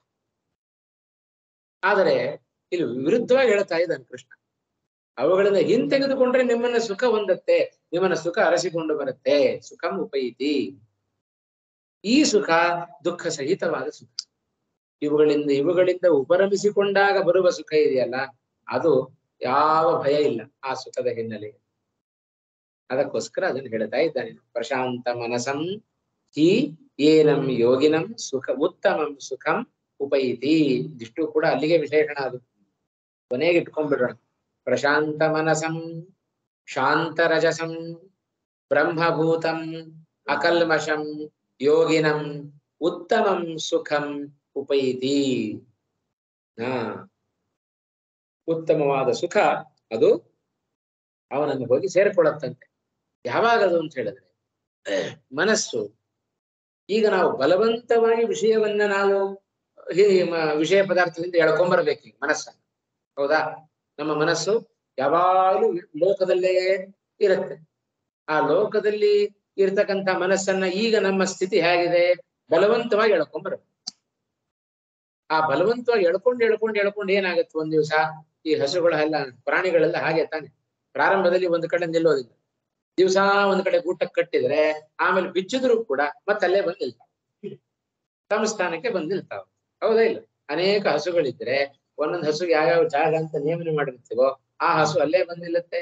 ಆದರೆ ಇಲ್ಲಿ ವಿರುದ್ಧವಾಗಿ ಹೇಳ್ತಾ ಇದ್ದಾನೆ ಕೃಷ್ಣ ಅವುಗಳಿಂದ ಹಿಂತೆಗೆದುಕೊಂಡ್ರೆ ನಿಮ್ಮನ್ನ ಸುಖ ಹೊಂದತ್ತೆ ನಿಮ್ಮನ್ನ ಸುಖ ಅರಸಿಕೊಂಡು ಬರುತ್ತೆ ಸುಖಂ ಉಪೈತಿ ಈ ಸುಖ ದುಃಖ ಸಹಿತವಾದ ಸುಖ ಇವುಗಳಿಂದ ಇವುಗಳಿಂದ ಉಪರಮಿಸಿಕೊಂಡಾಗ ಬರುವ ಸುಖ ಇದೆಯಲ್ಲ ಅದು ಯಾವ ಭಯ ಇಲ್ಲ ಆ ಸುಖದ ಹಿನ್ನೆಲೆ ಅದಕ್ಕೋಸ್ಕರ ಅದನ್ನು ಹೇಳ್ತಾ ಇದ್ದಾನೆ ಪ್ರಶಾಂತ ಮನಸಂ ಹಿ ಏನಂ ಯೋಗಿನಂ ಸುಖ ಉತ್ತಮಂ ಸುಖಂ ಉಪೈತಿ ಇದಿಷ್ಟು ಕೂಡ ಅಲ್ಲಿಗೆ ವಿಶೇಷಣ ಅದು ಕೊನೆಗೆ ಇಟ್ಕೊಂಡ್ಬಿಡೋಣ ಪ್ರಶಾಂತ ಮನಸಂ ಶಾಂತರಜಸಂ ಬ್ರಹ್ಮಭೂತಂ ಅಕಲ್ಮಷಂ ಯೋಗಿನಂ ಉತ್ತಮಂ ಸುಖಂ ಉಪೈತಿ ಹಾ ಉತ್ತಮವಾದ ಸುಖ ಅದು ಅವನನ್ನು ಹೋಗಿ ಸೇರಿಕೊಳ್ಳುತ್ತಂತೆ ಯಾವಾಗ ಅದು ಅಂತ ಹೇಳಿದ್ರೆ ಮನಸ್ಸು ಈಗ ನಾವು ಬಲವಂತವಾಗಿ ವಿಷಯವನ್ನ ನಾವು ಹಿ- ಮ- ವಿಷಯ ಪದಾರ್ಥದಿಂದ ಎಳ್ಕೊಂಬರ್ಬೇಕು ಈಗ ಮನಸ್ಸನ್ನು ಹೌದಾ ನಮ್ಮ ಮನಸ್ಸು ಯಾವಾಗಲೂ ಲೋಕದಲ್ಲೇ ಇರುತ್ತೆ ಆ ಲೋಕದಲ್ಲಿ ಇರ್ತಕ್ಕಂಥ ಮನಸ್ಸನ್ನ ಈಗ ನಮ್ಮ ಸ್ಥಿತಿ ಹೇಗಿದೆ ಬಲವಂತವಾಗಿ ಎಳ್ಕೊಂಬರ್ಬೇಕು ಆ ಬಲವಂತವಾಗಿ ಎಳ್ಕೊಂಡು ಎಳ್ಕೊಂಡು ಎಳ್ಕೊಂಡು ಏನಾಗುತ್ತೆ ಒಂದ್ ದಿವಸ ಈ ಹಸುಗಳೆಲ್ಲ ಪ್ರಾಣಿಗಳೆಲ್ಲ ಹಾಗೆ ತಾನೆ ಪ್ರಾರಂಭದಲ್ಲಿ ಒಂದ್ ಕಡೆ ನಿಲ್ಲೋದಿಲ್ಲ ದಿವಸ ಒಂದ್ ಕಡೆ ಊಟಕ್ಕೆ ಕಟ್ಟಿದ್ರೆ ಆಮೇಲೆ ಬಿಚ್ಚಿದ್ರು ಕೂಡ ಮತ್ತೆ ಅಲ್ಲೇ ಬಂದ್ ನಿಲ್ತಾವೆ ತಮ್ಮ ಸ್ಥಾನಕ್ಕೆ ಬಂದ್ ನಿಲ್ತಾವೆ ಹೌದಾ ಇಲ್ಲ ಅನೇಕ ಹಸುಗಳಿದ್ರೆ ಒಂದೊಂದ್ ಹಸುಗೆ ಯಾವ್ಯಾವ ಜಾಗ ಅಂತ ನೇಮನೆ ಮಾಡಿರ್ತೀವೋ ಆ ಹಸು ಅಲ್ಲೇ ಬಂದ್ ನಿಲ್ಲುತ್ತೆ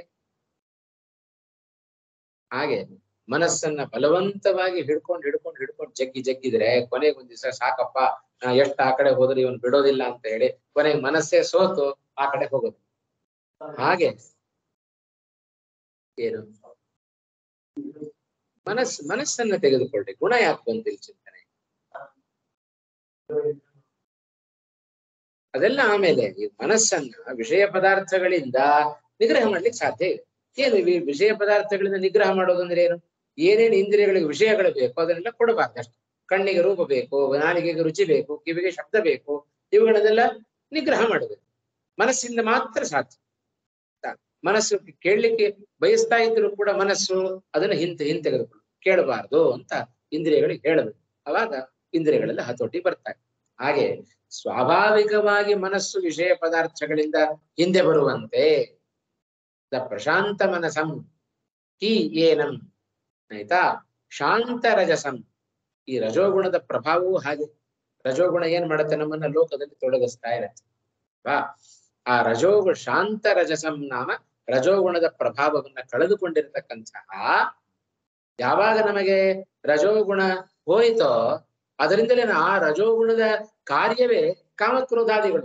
ಹಾಗೆ ಮನಸ್ಸನ್ನ ಬಲವಂತವಾಗಿ ಹಿಡ್ಕೊಂಡು ಹಿಡ್ಕೊಂಡು ಹಿಡ್ಕೊಂಡು ಜಗ್ಗಿ ಜಗ್ಗಿದ್ರೆ ಕೊನೆಗೆ ಒಂದ್ ದಿವಸ ಸಾಕಪ್ಪ ನಾ ಎಷ್ಟ್ ಆ ಕಡೆ ಹೋದ್ರೆ ಇವನ್ ಬಿಡೋದಿಲ್ಲ ಅಂತ ಹೇಳಿ ಕೊನೆಗೆ ಮನಸ್ಸೇ ಸೋತು ಆ ಕಡೆ ಹೋಗೋದು ಹಾಗೆ ಏನು ಮನಸ್ ಮನಸ್ಸನ್ನ ತೆಗೆದುಕೊಳ್ಳಿ ಗುಣ ಯಾಕೆ ಬಂದಿಲ್ಲ ಚಿಂತನೆ ಅದೆಲ್ಲ ಆಮೇಲೆ ಈ ಮನಸ್ಸನ್ನ ವಿಷಯ ಪದಾರ್ಥಗಳಿಂದ ನಿಗ್ರಹ ಮಾಡ್ಲಿಕ್ಕೆ ಸಾಧ್ಯ ಇದೆ ಏನು ಈ ವಿಷಯ ಪದಾರ್ಥಗಳಿಂದ ನಿಗ್ರಹ ಮಾಡೋದು ಅಂದ್ರೆ ಏನು ಏನೇನು ಇಂದ್ರಿಯಗಳಿಗೆ ವಿಷಯಗಳು ಬೇಕು ಅದನ್ನೆಲ್ಲ ಕೊಡಬಾರ್ದು ಅಷ್ಟೇ ಕಣ್ಣಿಗೆ ರೂಪ ಬೇಕು ನಾಲಿಗೆಗೆ ರುಚಿ ಬೇಕು ಕಿವಿಗೆ ಶಬ್ದ ಬೇಕು ಇವುಗಳನ್ನೆಲ್ಲ ನಿಗ್ರಹ ಮಾಡಬೇಕು ಮನಸ್ಸಿಂದ ಮಾತ್ರ ಸಾಧ್ಯ ಆಯ್ತಾ? ಮನಸ್ಸು ಕೇಳಲಿಕ್ಕೆ ಬಯಸ್ತಾ ಇದ್ರು ಕೂಡ ಮನಸ್ಸು ಅದನ್ನ ಹಿಂತೆ ಹಿಂತೆಗೆದುಕೊಳ್ಳು ಕೇಳಬಾರ್ದು ಅಂತ ಇಂದ್ರಿಯಗಳಿಗೆ ಹೇಳಬೇಕು ಅವಾಗ ಇಂದ್ರಿಯಗಳೆಲ್ಲ ಹತೋಟಿ ಬರ್ತಾರೆ ಹಾಗೆ ಸ್ವಾಭಾವಿಕವಾಗಿ ಮನಸ್ಸು ವಿಷಯ ಪದಾರ್ಥಗಳಿಂದ ಹಿಂದೆ ಬರುವಂತೆ ದ ಪ್ರಶಾಂತ ಮನಸಂ ಹಿ ಏನಂ ಆಯ್ತಾ ಶಾಂತ ರಜಸಂ ಈ ರಜೋಗುಣದ ಪ್ರಭಾವವೂ ಹಾಗೆ ರಜೋಗುಣ ಏನ್ ಮಾಡುತ್ತೆ ನಮ್ಮನ್ನ ಲೋಕದಲ್ಲಿ ತೊಡಗಿಸ್ತಾ ಇರತ್ತೆ ಬಾ ಆ ರಜೋಗು ಶಾಂತ ರಜಸಂ ನಾಮ ರಜೋಗುಣದ ಪ್ರಭಾವವನ್ನ ಕಳೆದುಕೊಂಡಿರತಕ್ಕಂತಹ ಯಾವಾಗ ನಮಗೆ ರಜೋಗುಣ ಹೋಯಿತೋ ಅದರಿಂದಲೇ ಆ ರಜೋಗುಣದ ಕಾರ್ಯವೇ ಕಾಮಕ್ರೋಧಾದಿಗಳು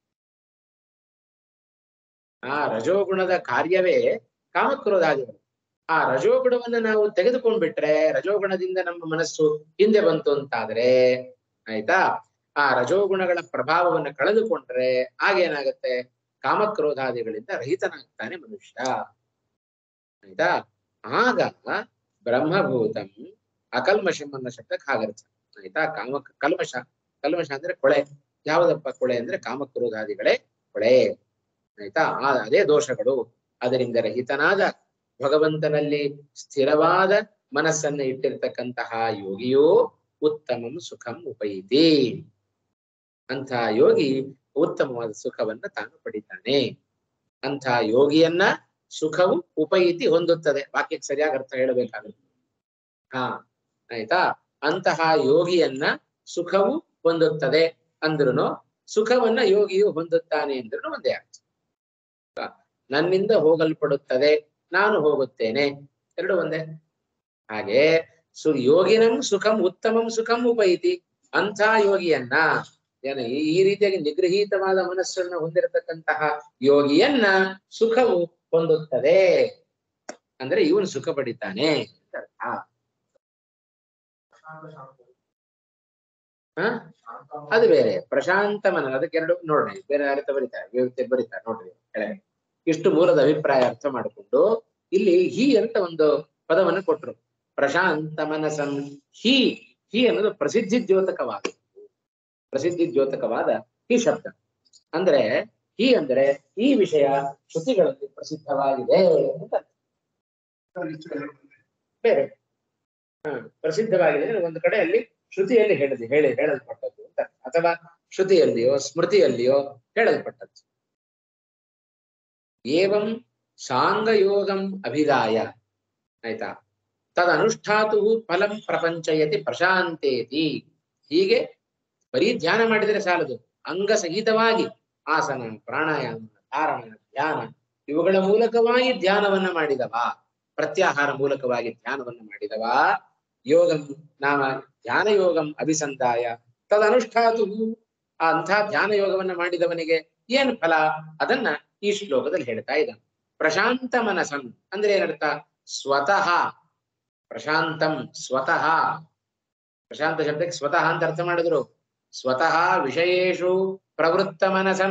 ಆ ರಜೋಗುಣದ ಕಾರ್ಯವೇ ಕಾಮಕ್ರೋಧಾದಿಗಳು ಆ ರಜೋಗುಣವನ್ನ ನಾವು ತೆಗೆದುಕೊಂಡ್ಬಿಟ್ರೆ ರಜೋಗುಣದಿಂದ ನಮ್ಮ ಮನಸ್ಸು ಹಿಂದೆ ಬಂತು ಅಂತಾದ್ರೆ ಆಯ್ತಾ ಆ ರಜೋಗುಣಗಳ ಪ್ರಭಾವವನ್ನು ಕಳೆದುಕೊಂಡ್ರೆ ಆಗೇನಾಗತ್ತೆ ಕಾಮಕ್ರೋಧಾದಿಗಳಿಂದ ರಹಿತನಾಗ್ತಾನೆ ಮನುಷ್ಯ ಆಯ್ತಾ ಆಗ ಬ್ರಹ್ಮಭೂತಂ ಅಕಲ್ಮಷಂ ಅನ್ನೋ ಶಬ್ದಕ್ಕೆ ಹಾಗರ್ಥ ಆಯ್ತಾ ಕಾಮ ಕಲ್ಮಶ ಕಲ್ಮಶ ಅಂದ್ರೆ ಕೊಳೆ ಯಾವುದಪ್ಪ ಕೊಳೆ ಅಂದ್ರೆ ಕಾಮಕ್ರೋಧಾದಿಗಳೇ ಕೊಳೆ ಆಯ್ತಾ ಆ ಅದೇ ದೋಷಗಳು ಅದರಿಂದ ರಹಿತನಾದ ಭಗವಂತನಲ್ಲಿ ಸ್ಥಿರವಾದ ಮನಸ್ಸನ್ನ ಇಟ್ಟಿರ್ತಕ್ಕಂತಹ ಯೋಗಿಯೋ ಉತ್ತಮಂ ಸುಖಂ ಉಪೈತಿ ಅಂತಹ ಯೋಗಿ ಉತ್ತಮವಾದ ಸುಖವನ್ನ ತಾನು ಪಡಿತಾನೆ ಅಂಥ ಯೋಗಿಯನ್ನ ಸುಖವು ಉಪೈತಿ ಹೊಂದುತ್ತದೆ ವಾಕ್ಯಕ್ಕೆ ಸರಿಯಾಗಿ ಅರ್ಥ ಹೇಳಬೇಕಾಗುತ್ತೆ ಹಾ ಆಯ್ತಾ ಅಂತಹ ಯೋಗಿಯನ್ನ ಸುಖವು ಹೊಂದುತ್ತದೆ ಅಂದ್ರುನು ಸುಖವನ್ನ ಯೋಗಿಯು ಹೊಂದುತ್ತಾನೆ ಅಂದ್ರೂ ಒಂದೇ ಅರ್ಥ ಆ, ನನ್ನಿಂದ ಹೋಗಲ್ಪಡುತ್ತದೆ ನಾನು ಹೋಗುತ್ತೇನೆ ಎರಡು ಒಂದೇ ಹಾಗೆ ಸು ಯೋಗಿನಂ ಸುಖಂ ಉತ್ತಮಂ ಸುಖಂ ಉಪೈತಿ ಅಂಥ ಯೋಗಿಯನ್ನ ಏನ ಈ ಈ ರೀತಿಯಾಗಿ ನಿಗೃಹೀತವಾದ ಮನಸ್ಸನ್ನು ಹೊಂದಿರತಕ್ಕಂತಹ ಯೋಗಿಯನ್ನ ಸುಖವು ಹೊಂದುತ್ತದೆ ಅಂದ್ರೆ ಇವನು ಸುಖ ಪಡಿತಾನೆ ಅಂತ ಅರ್ಥ ಹ? ಅದು ಬೇರೆ ಪ್ರಶಾಂತ ಮನ ಅದಕ್ಕೆ ಎರಡು ನೋಡ್ರಿ ಬೇರೆ ಅರ್ಥ ಬರೀತಾರೆ ವಿವೃತ್ತಿ ಬರೀತಾರೆ ನೋಡ್ರಿ ಕೆಳಗೆ ಇಷ್ಟು ಮೂಲದ ಅಭಿಪ್ರಾಯ ಅರ್ಥ ಮಾಡಿಕೊಂಡು ಇಲ್ಲಿ ಹಿ ಅಂತ ಒಂದು ಪದವನ್ನು ಕೊಟ್ರು ಪ್ರಶಾಂತ ಮನಸಂ ಹಿ ಹಿ ಅನ್ನೋದು ಪ್ರಸಿದ್ಧಿ ದ್ಯೋತಕವಾದ ಪ್ರಸಿದ್ಧಿ ದ್ಯೋತಕವಾದ ಈ ಶಬ್ದ ಅಂದ್ರೆ ಹಿ ಅಂದ್ರೆ ಈ ವಿಷಯ ಶ್ರುತಿಗಳಲ್ಲಿ ಪ್ರಸಿದ್ಧವಾಗಿದೆ ಅಂತ ಅರ್ಥ. ಬೇರೆ ಹ ಪ್ರಸಿದ್ಧವಾಗಿದೆ ಅಂದ್ರೆ ಒಂದು ಕಡೆಯಲ್ಲಿ ಶ್ರುತಿಯಲ್ಲಿ ಹೇಳಿದೆ ಹೇಳಿ ಹೇಳಲ್ಪಟ್ಟದ್ದು ಅಂತ ಅಥವಾ ಶ್ರುತಿಯಲ್ಲಿಯೋ ಸ್ಮೃತಿಯಲ್ಲಿಯೋ ಹೇಳಲ್ಪಟ್ಟದ್ದು ಏವಂ ಸಾಂಗಯೋಗಂ ಅಭಿದಾಯ ಆಯ್ತಾ ತದನುಷ್ಠಾತು ಫಲಂ ಪ್ರಪಂಚಯತಿ ಪ್ರಶಾಂತೇತಿ ಹೀಗೆ ಬರೀ ಧ್ಯಾನ ಮಾಡಿದರೆ ಸಾಲದು ಅಂಗ ಸಹಿತವಾಗಿ ಆಸನ ಪ್ರಾಣಾಯಾಮ ಧಾರಣ ಧ್ಯಾನ ಇವುಗಳ ಮೂಲಕವಾಗಿ ಧ್ಯಾನವನ್ನ ಮಾಡಿದವ ಪ್ರತ್ಯಾಹಾರ ಮೂಲಕವಾಗಿ ಧ್ಯಾನವನ್ನ ಮಾಡಿದವ ಯೋಗಂ ನಾಮ ಧ್ಯಾನ ಯೋಗಂ ಅಭಿಸಂಧಾಯ ತದನುಷ್ಠಾತು ಆ ಅಂಥ ಧ್ಯಾನ ಯೋಗವನ್ನ ಮಾಡಿದವನಿಗೆ ಏನ್ ಫಲ ಅದನ್ನ ಈ ಶ್ಲೋಕದಲ್ಲಿ ಹೇಳ್ತಾ ಇದ್ದಾನೆ ಪ್ರಶಾಂತ ಮನಸಂ ಅಂದ್ರೆ ಏನರ್ಥ ಸ್ವತಃ ಪ್ರಶಾಂತಂ ಸ್ವತಃ ಪ್ರಶಾಂತ ಶಬ್ದಕ್ಕೆ ಸ್ವತಃ ಅಂತ ಅರ್ಥ ಮಾಡಿದ್ರು ಸ್ವತಃ ವಿಷಯೇಶು ಪ್ರವೃತ್ತ ಮನಸಂ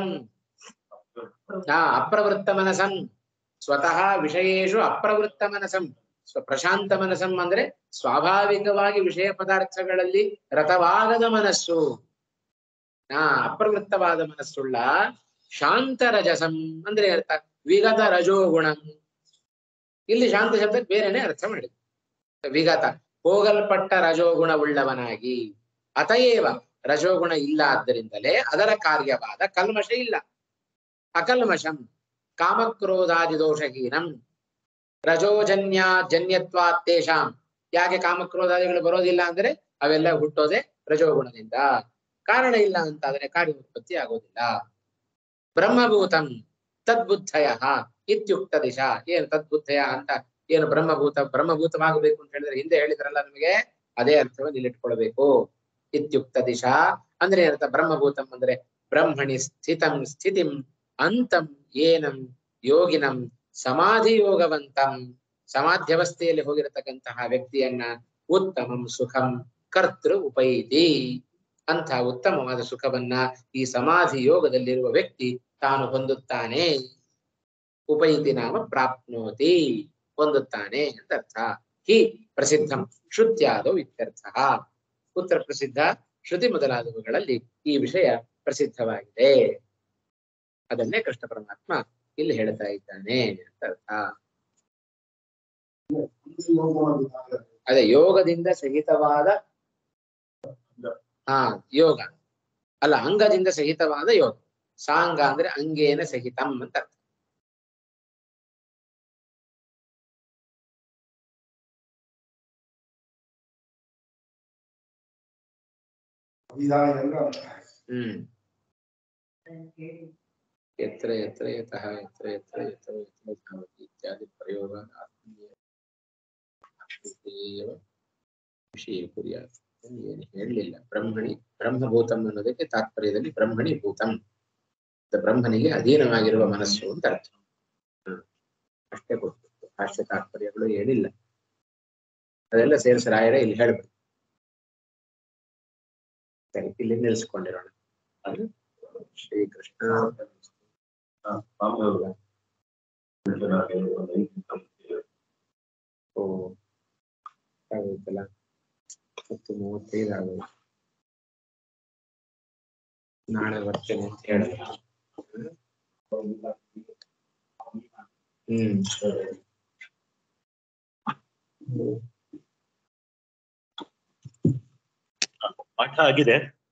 ಹಾ ಅಪ್ರವೃತ್ತ ಮನಸಂ ಸ್ವತಃ ವಿಷಯೇಶು ಅಪ್ರವೃತ್ತ ಮನಸಂ ಸ್ವ ಪ್ರಶಾಂತ ಮನಸಂ ಅಂದ್ರೆ ಸ್ವಾಭಾವಿಕವಾಗಿ ವಿಷಯ ಪದಾರ್ಥಗಳಲ್ಲಿ ರಥವಾಗದ ಮನಸ್ಸು ಹಾ ಅಪ್ರವೃತ್ತವಾದ ಮನಸ್ಸುಳ್ಳ ಶಾಂತ ರಜಸಂ ಅಂದ್ರೆ ಅರ್ಥ ವಿಗತ ರಜೋಗುಣಂ ಇಲ್ಲಿ ಶಾಂತ ಶಬ್ದಕ್ಕೆ ಬೇರೆನೆ ಅರ್ಥ ಮಾಡಿದ್ರು ವಿಗತ ಹೋಗಲ್ಪಟ್ಟ ರಜೋಗುಣವುಳ್ಳವನಾಗಿ ಅತಯೇವ ರಜೋಗುಣ ಇಲ್ಲ ಆದ್ದರಿಂದಲೇ ಅದರ ಕಾರ್ಯವಾದ ಕಲ್ಮಶ ಇಲ್ಲ ಅಕಲ್ಮಶಂ ಕಾಮಕ್ರೋಧಾದಿ ದೋಷಹೀನಂ ರಜೋಜನ್ಯ ಜನ್ಯತ್ವಾತ್ ತೇಷಾಂ ಯಾಕೆ ಕಾಮಕ್ರೋಧಾದಿಗಳು ಬರೋದಿಲ್ಲ ಅಂದ್ರೆ ಅವೆಲ್ಲ ಹುಟ್ಟೋದೆ ರಜೋಗುಣದಿಂದ ಕಾರಣ ಇಲ್ಲ ಅಂತಾದ್ರೆ ಕಾರ್ಯ ಉತ್ಪತ್ತಿ ಆಗೋದಿಲ್ಲ ಬ್ರಹ್ಮಭೂತಂ ತದ್ಬುದ್ಧಯ ಇತ್ಯುಕ್ತ ದಿಶಾ ಏನು ತದ್ಬುದ್ಧಯ ಅಂತ ಏನು ಬ್ರಹ್ಮಭೂತ ಬ್ರಹ್ಮಭೂತವಾಗಬೇಕು ಅಂತ ಹೇಳಿದ್ರೆ ಹಿಂದೆ ಹೇಳಿದ್ರಲ್ಲ ನಮಗೆ ಅದೇ ಅರ್ಥವನ್ನು ಇಲ್ಲಿಟ್ಕೊಳ್ಬೇಕು ಇತ್ಯುಕ್ತ ದಿಶಾ ಅಂದ್ರೆ ಏನರ್ಥ ಬ್ರಹ್ಮಭೂತಂ ಅಂದ್ರೆ ಬ್ರಹ್ಮಣಿ ಸ್ಥಿತಂ ಸ್ಥಿತಿಂ ಅಂತಂ ಏನಂ ಯೋಗಿನಂ ಸಮಾಧಿ ಯೋಗವಂತಂ ಸಮಾಧ್ಯವಸ್ಥೆಯಲ್ಲಿ ಹೋಗಿರತಕ್ಕಂತಹ ವ್ಯಕ್ತಿಯನ್ನ ಉತ್ತಮಂ ಸುಖಂ ಕರ್ತೃ ಉಪೈತಿ ಅಂಥ ಉತ್ತಮವಾದ ಸುಖವನ್ನ ಈ ಸಮಾಧಿ ಯೋಗದಲ್ಲಿರುವ ವ್ಯಕ್ತಿ ತಾನು ಹೊಂದುತ್ತಾನೆ ಉಪೈತಿ ನಾಮ ಪ್ರಾಪ್ನೋತಿ ಹೊಂದುತ್ತಾನೆ ಅಂತ ಅರ್ಥ ಹಿ ಪ್ರಸಿದ್ಧಂ ಶ್ರುತ್ಯಾದೋ ಇತ್ಯರ್ಥ ಉತ್ತರ ಪ್ರಸಿದ್ಧ ಶ್ರುತಿ ಮೊದಲಾದವುಗಳಲ್ಲಿ ಈ ವಿಷಯ ಪ್ರಸಿದ್ಧವಾಗಿದೆ ಅದನ್ನೇ ಕೃಷ್ಣ ಪರಮಾತ್ಮ ಇಲ್ಲಿ ಹೇಳ್ತಾ ಇದ್ದಾನೆ ಅಂತ ಅರ್ಥ ಅದೇ ಯೋಗದಿಂದ ಸಹಿತವಾದ ಹಾ ಯೋಗ ಅಲ್ಲ ಅಂಗದಿಂದ ಸಹಿತವಾದ ಯೋಗ ಸಾಂಗ ಅಂದ್ರೆ ಅಂಗೇನ ಸಹಿತಂ ಅಂತ ಅರ್ಥ ವಿಧಾನ ಅಂದ್ರೆ ಹ್ಮ್ ಯತ್ರ ಯತ್ರ ಯತಃ ಯತ್ರ ಯತ್ರ ಯತ್ರ ಯತ್ರ ಧಾವತಿ ಇತ್ಯಾದಿ ಪ್ರಯೋಗ ವಿಷಯ ಕುರಿಯಾತ್ ಏನು ಹೇಳಲಿಲ್ಲ ಬ್ರಹ್ಮಣಿ ಬ್ರಹ್ಮಭೂತಂ ಅನ್ನೋದಕ್ಕೆ ತಾತ್ಪರ್ಯದಲ್ಲಿ ಬ್ರಹ್ಮಣಿ ಭೂತಂ ಅಂತ ಬ್ರಹ್ಮನಿಗೆ ಅಧೀನವಾಗಿರುವ ಮನಸ್ಸು ಅಂತ ಅರ್ಥ ಹ್ಮ್. ಅಷ್ಟೇ ಗೊತ್ತು ಭಾಷ್ಯ ತಾತ್ಪರ್ಯಗಳು ಹೇಳಿಲ್ಲ ಅದೆಲ್ಲ ಸೇರಿಸಿ ರಾಯರೇ ಇಲ್ಲಿ ಹೇಳ್ಬೇಕು ಸರಿ ಇಲ್ಲಿ ನಿಲ್ಲಿಸ್ಕೊಂಡಿರೋಣ ಅದು ಶ್ರೀಕೃಷ್ಣ ಸಾಂಬಯೋಗ ಓ ಆಗೋಯ್ತಲ್ಲ ಹತ್ತು ಮೂವತ್ತೈದು ಆಗೋಯ್ತು ನಾಳೆ ಬರ್ತೇನೆ ಅಂತ ಹೇಳಿದೆ ಹ್ಮ್ ಪಾಠ ಆಗಿದೆ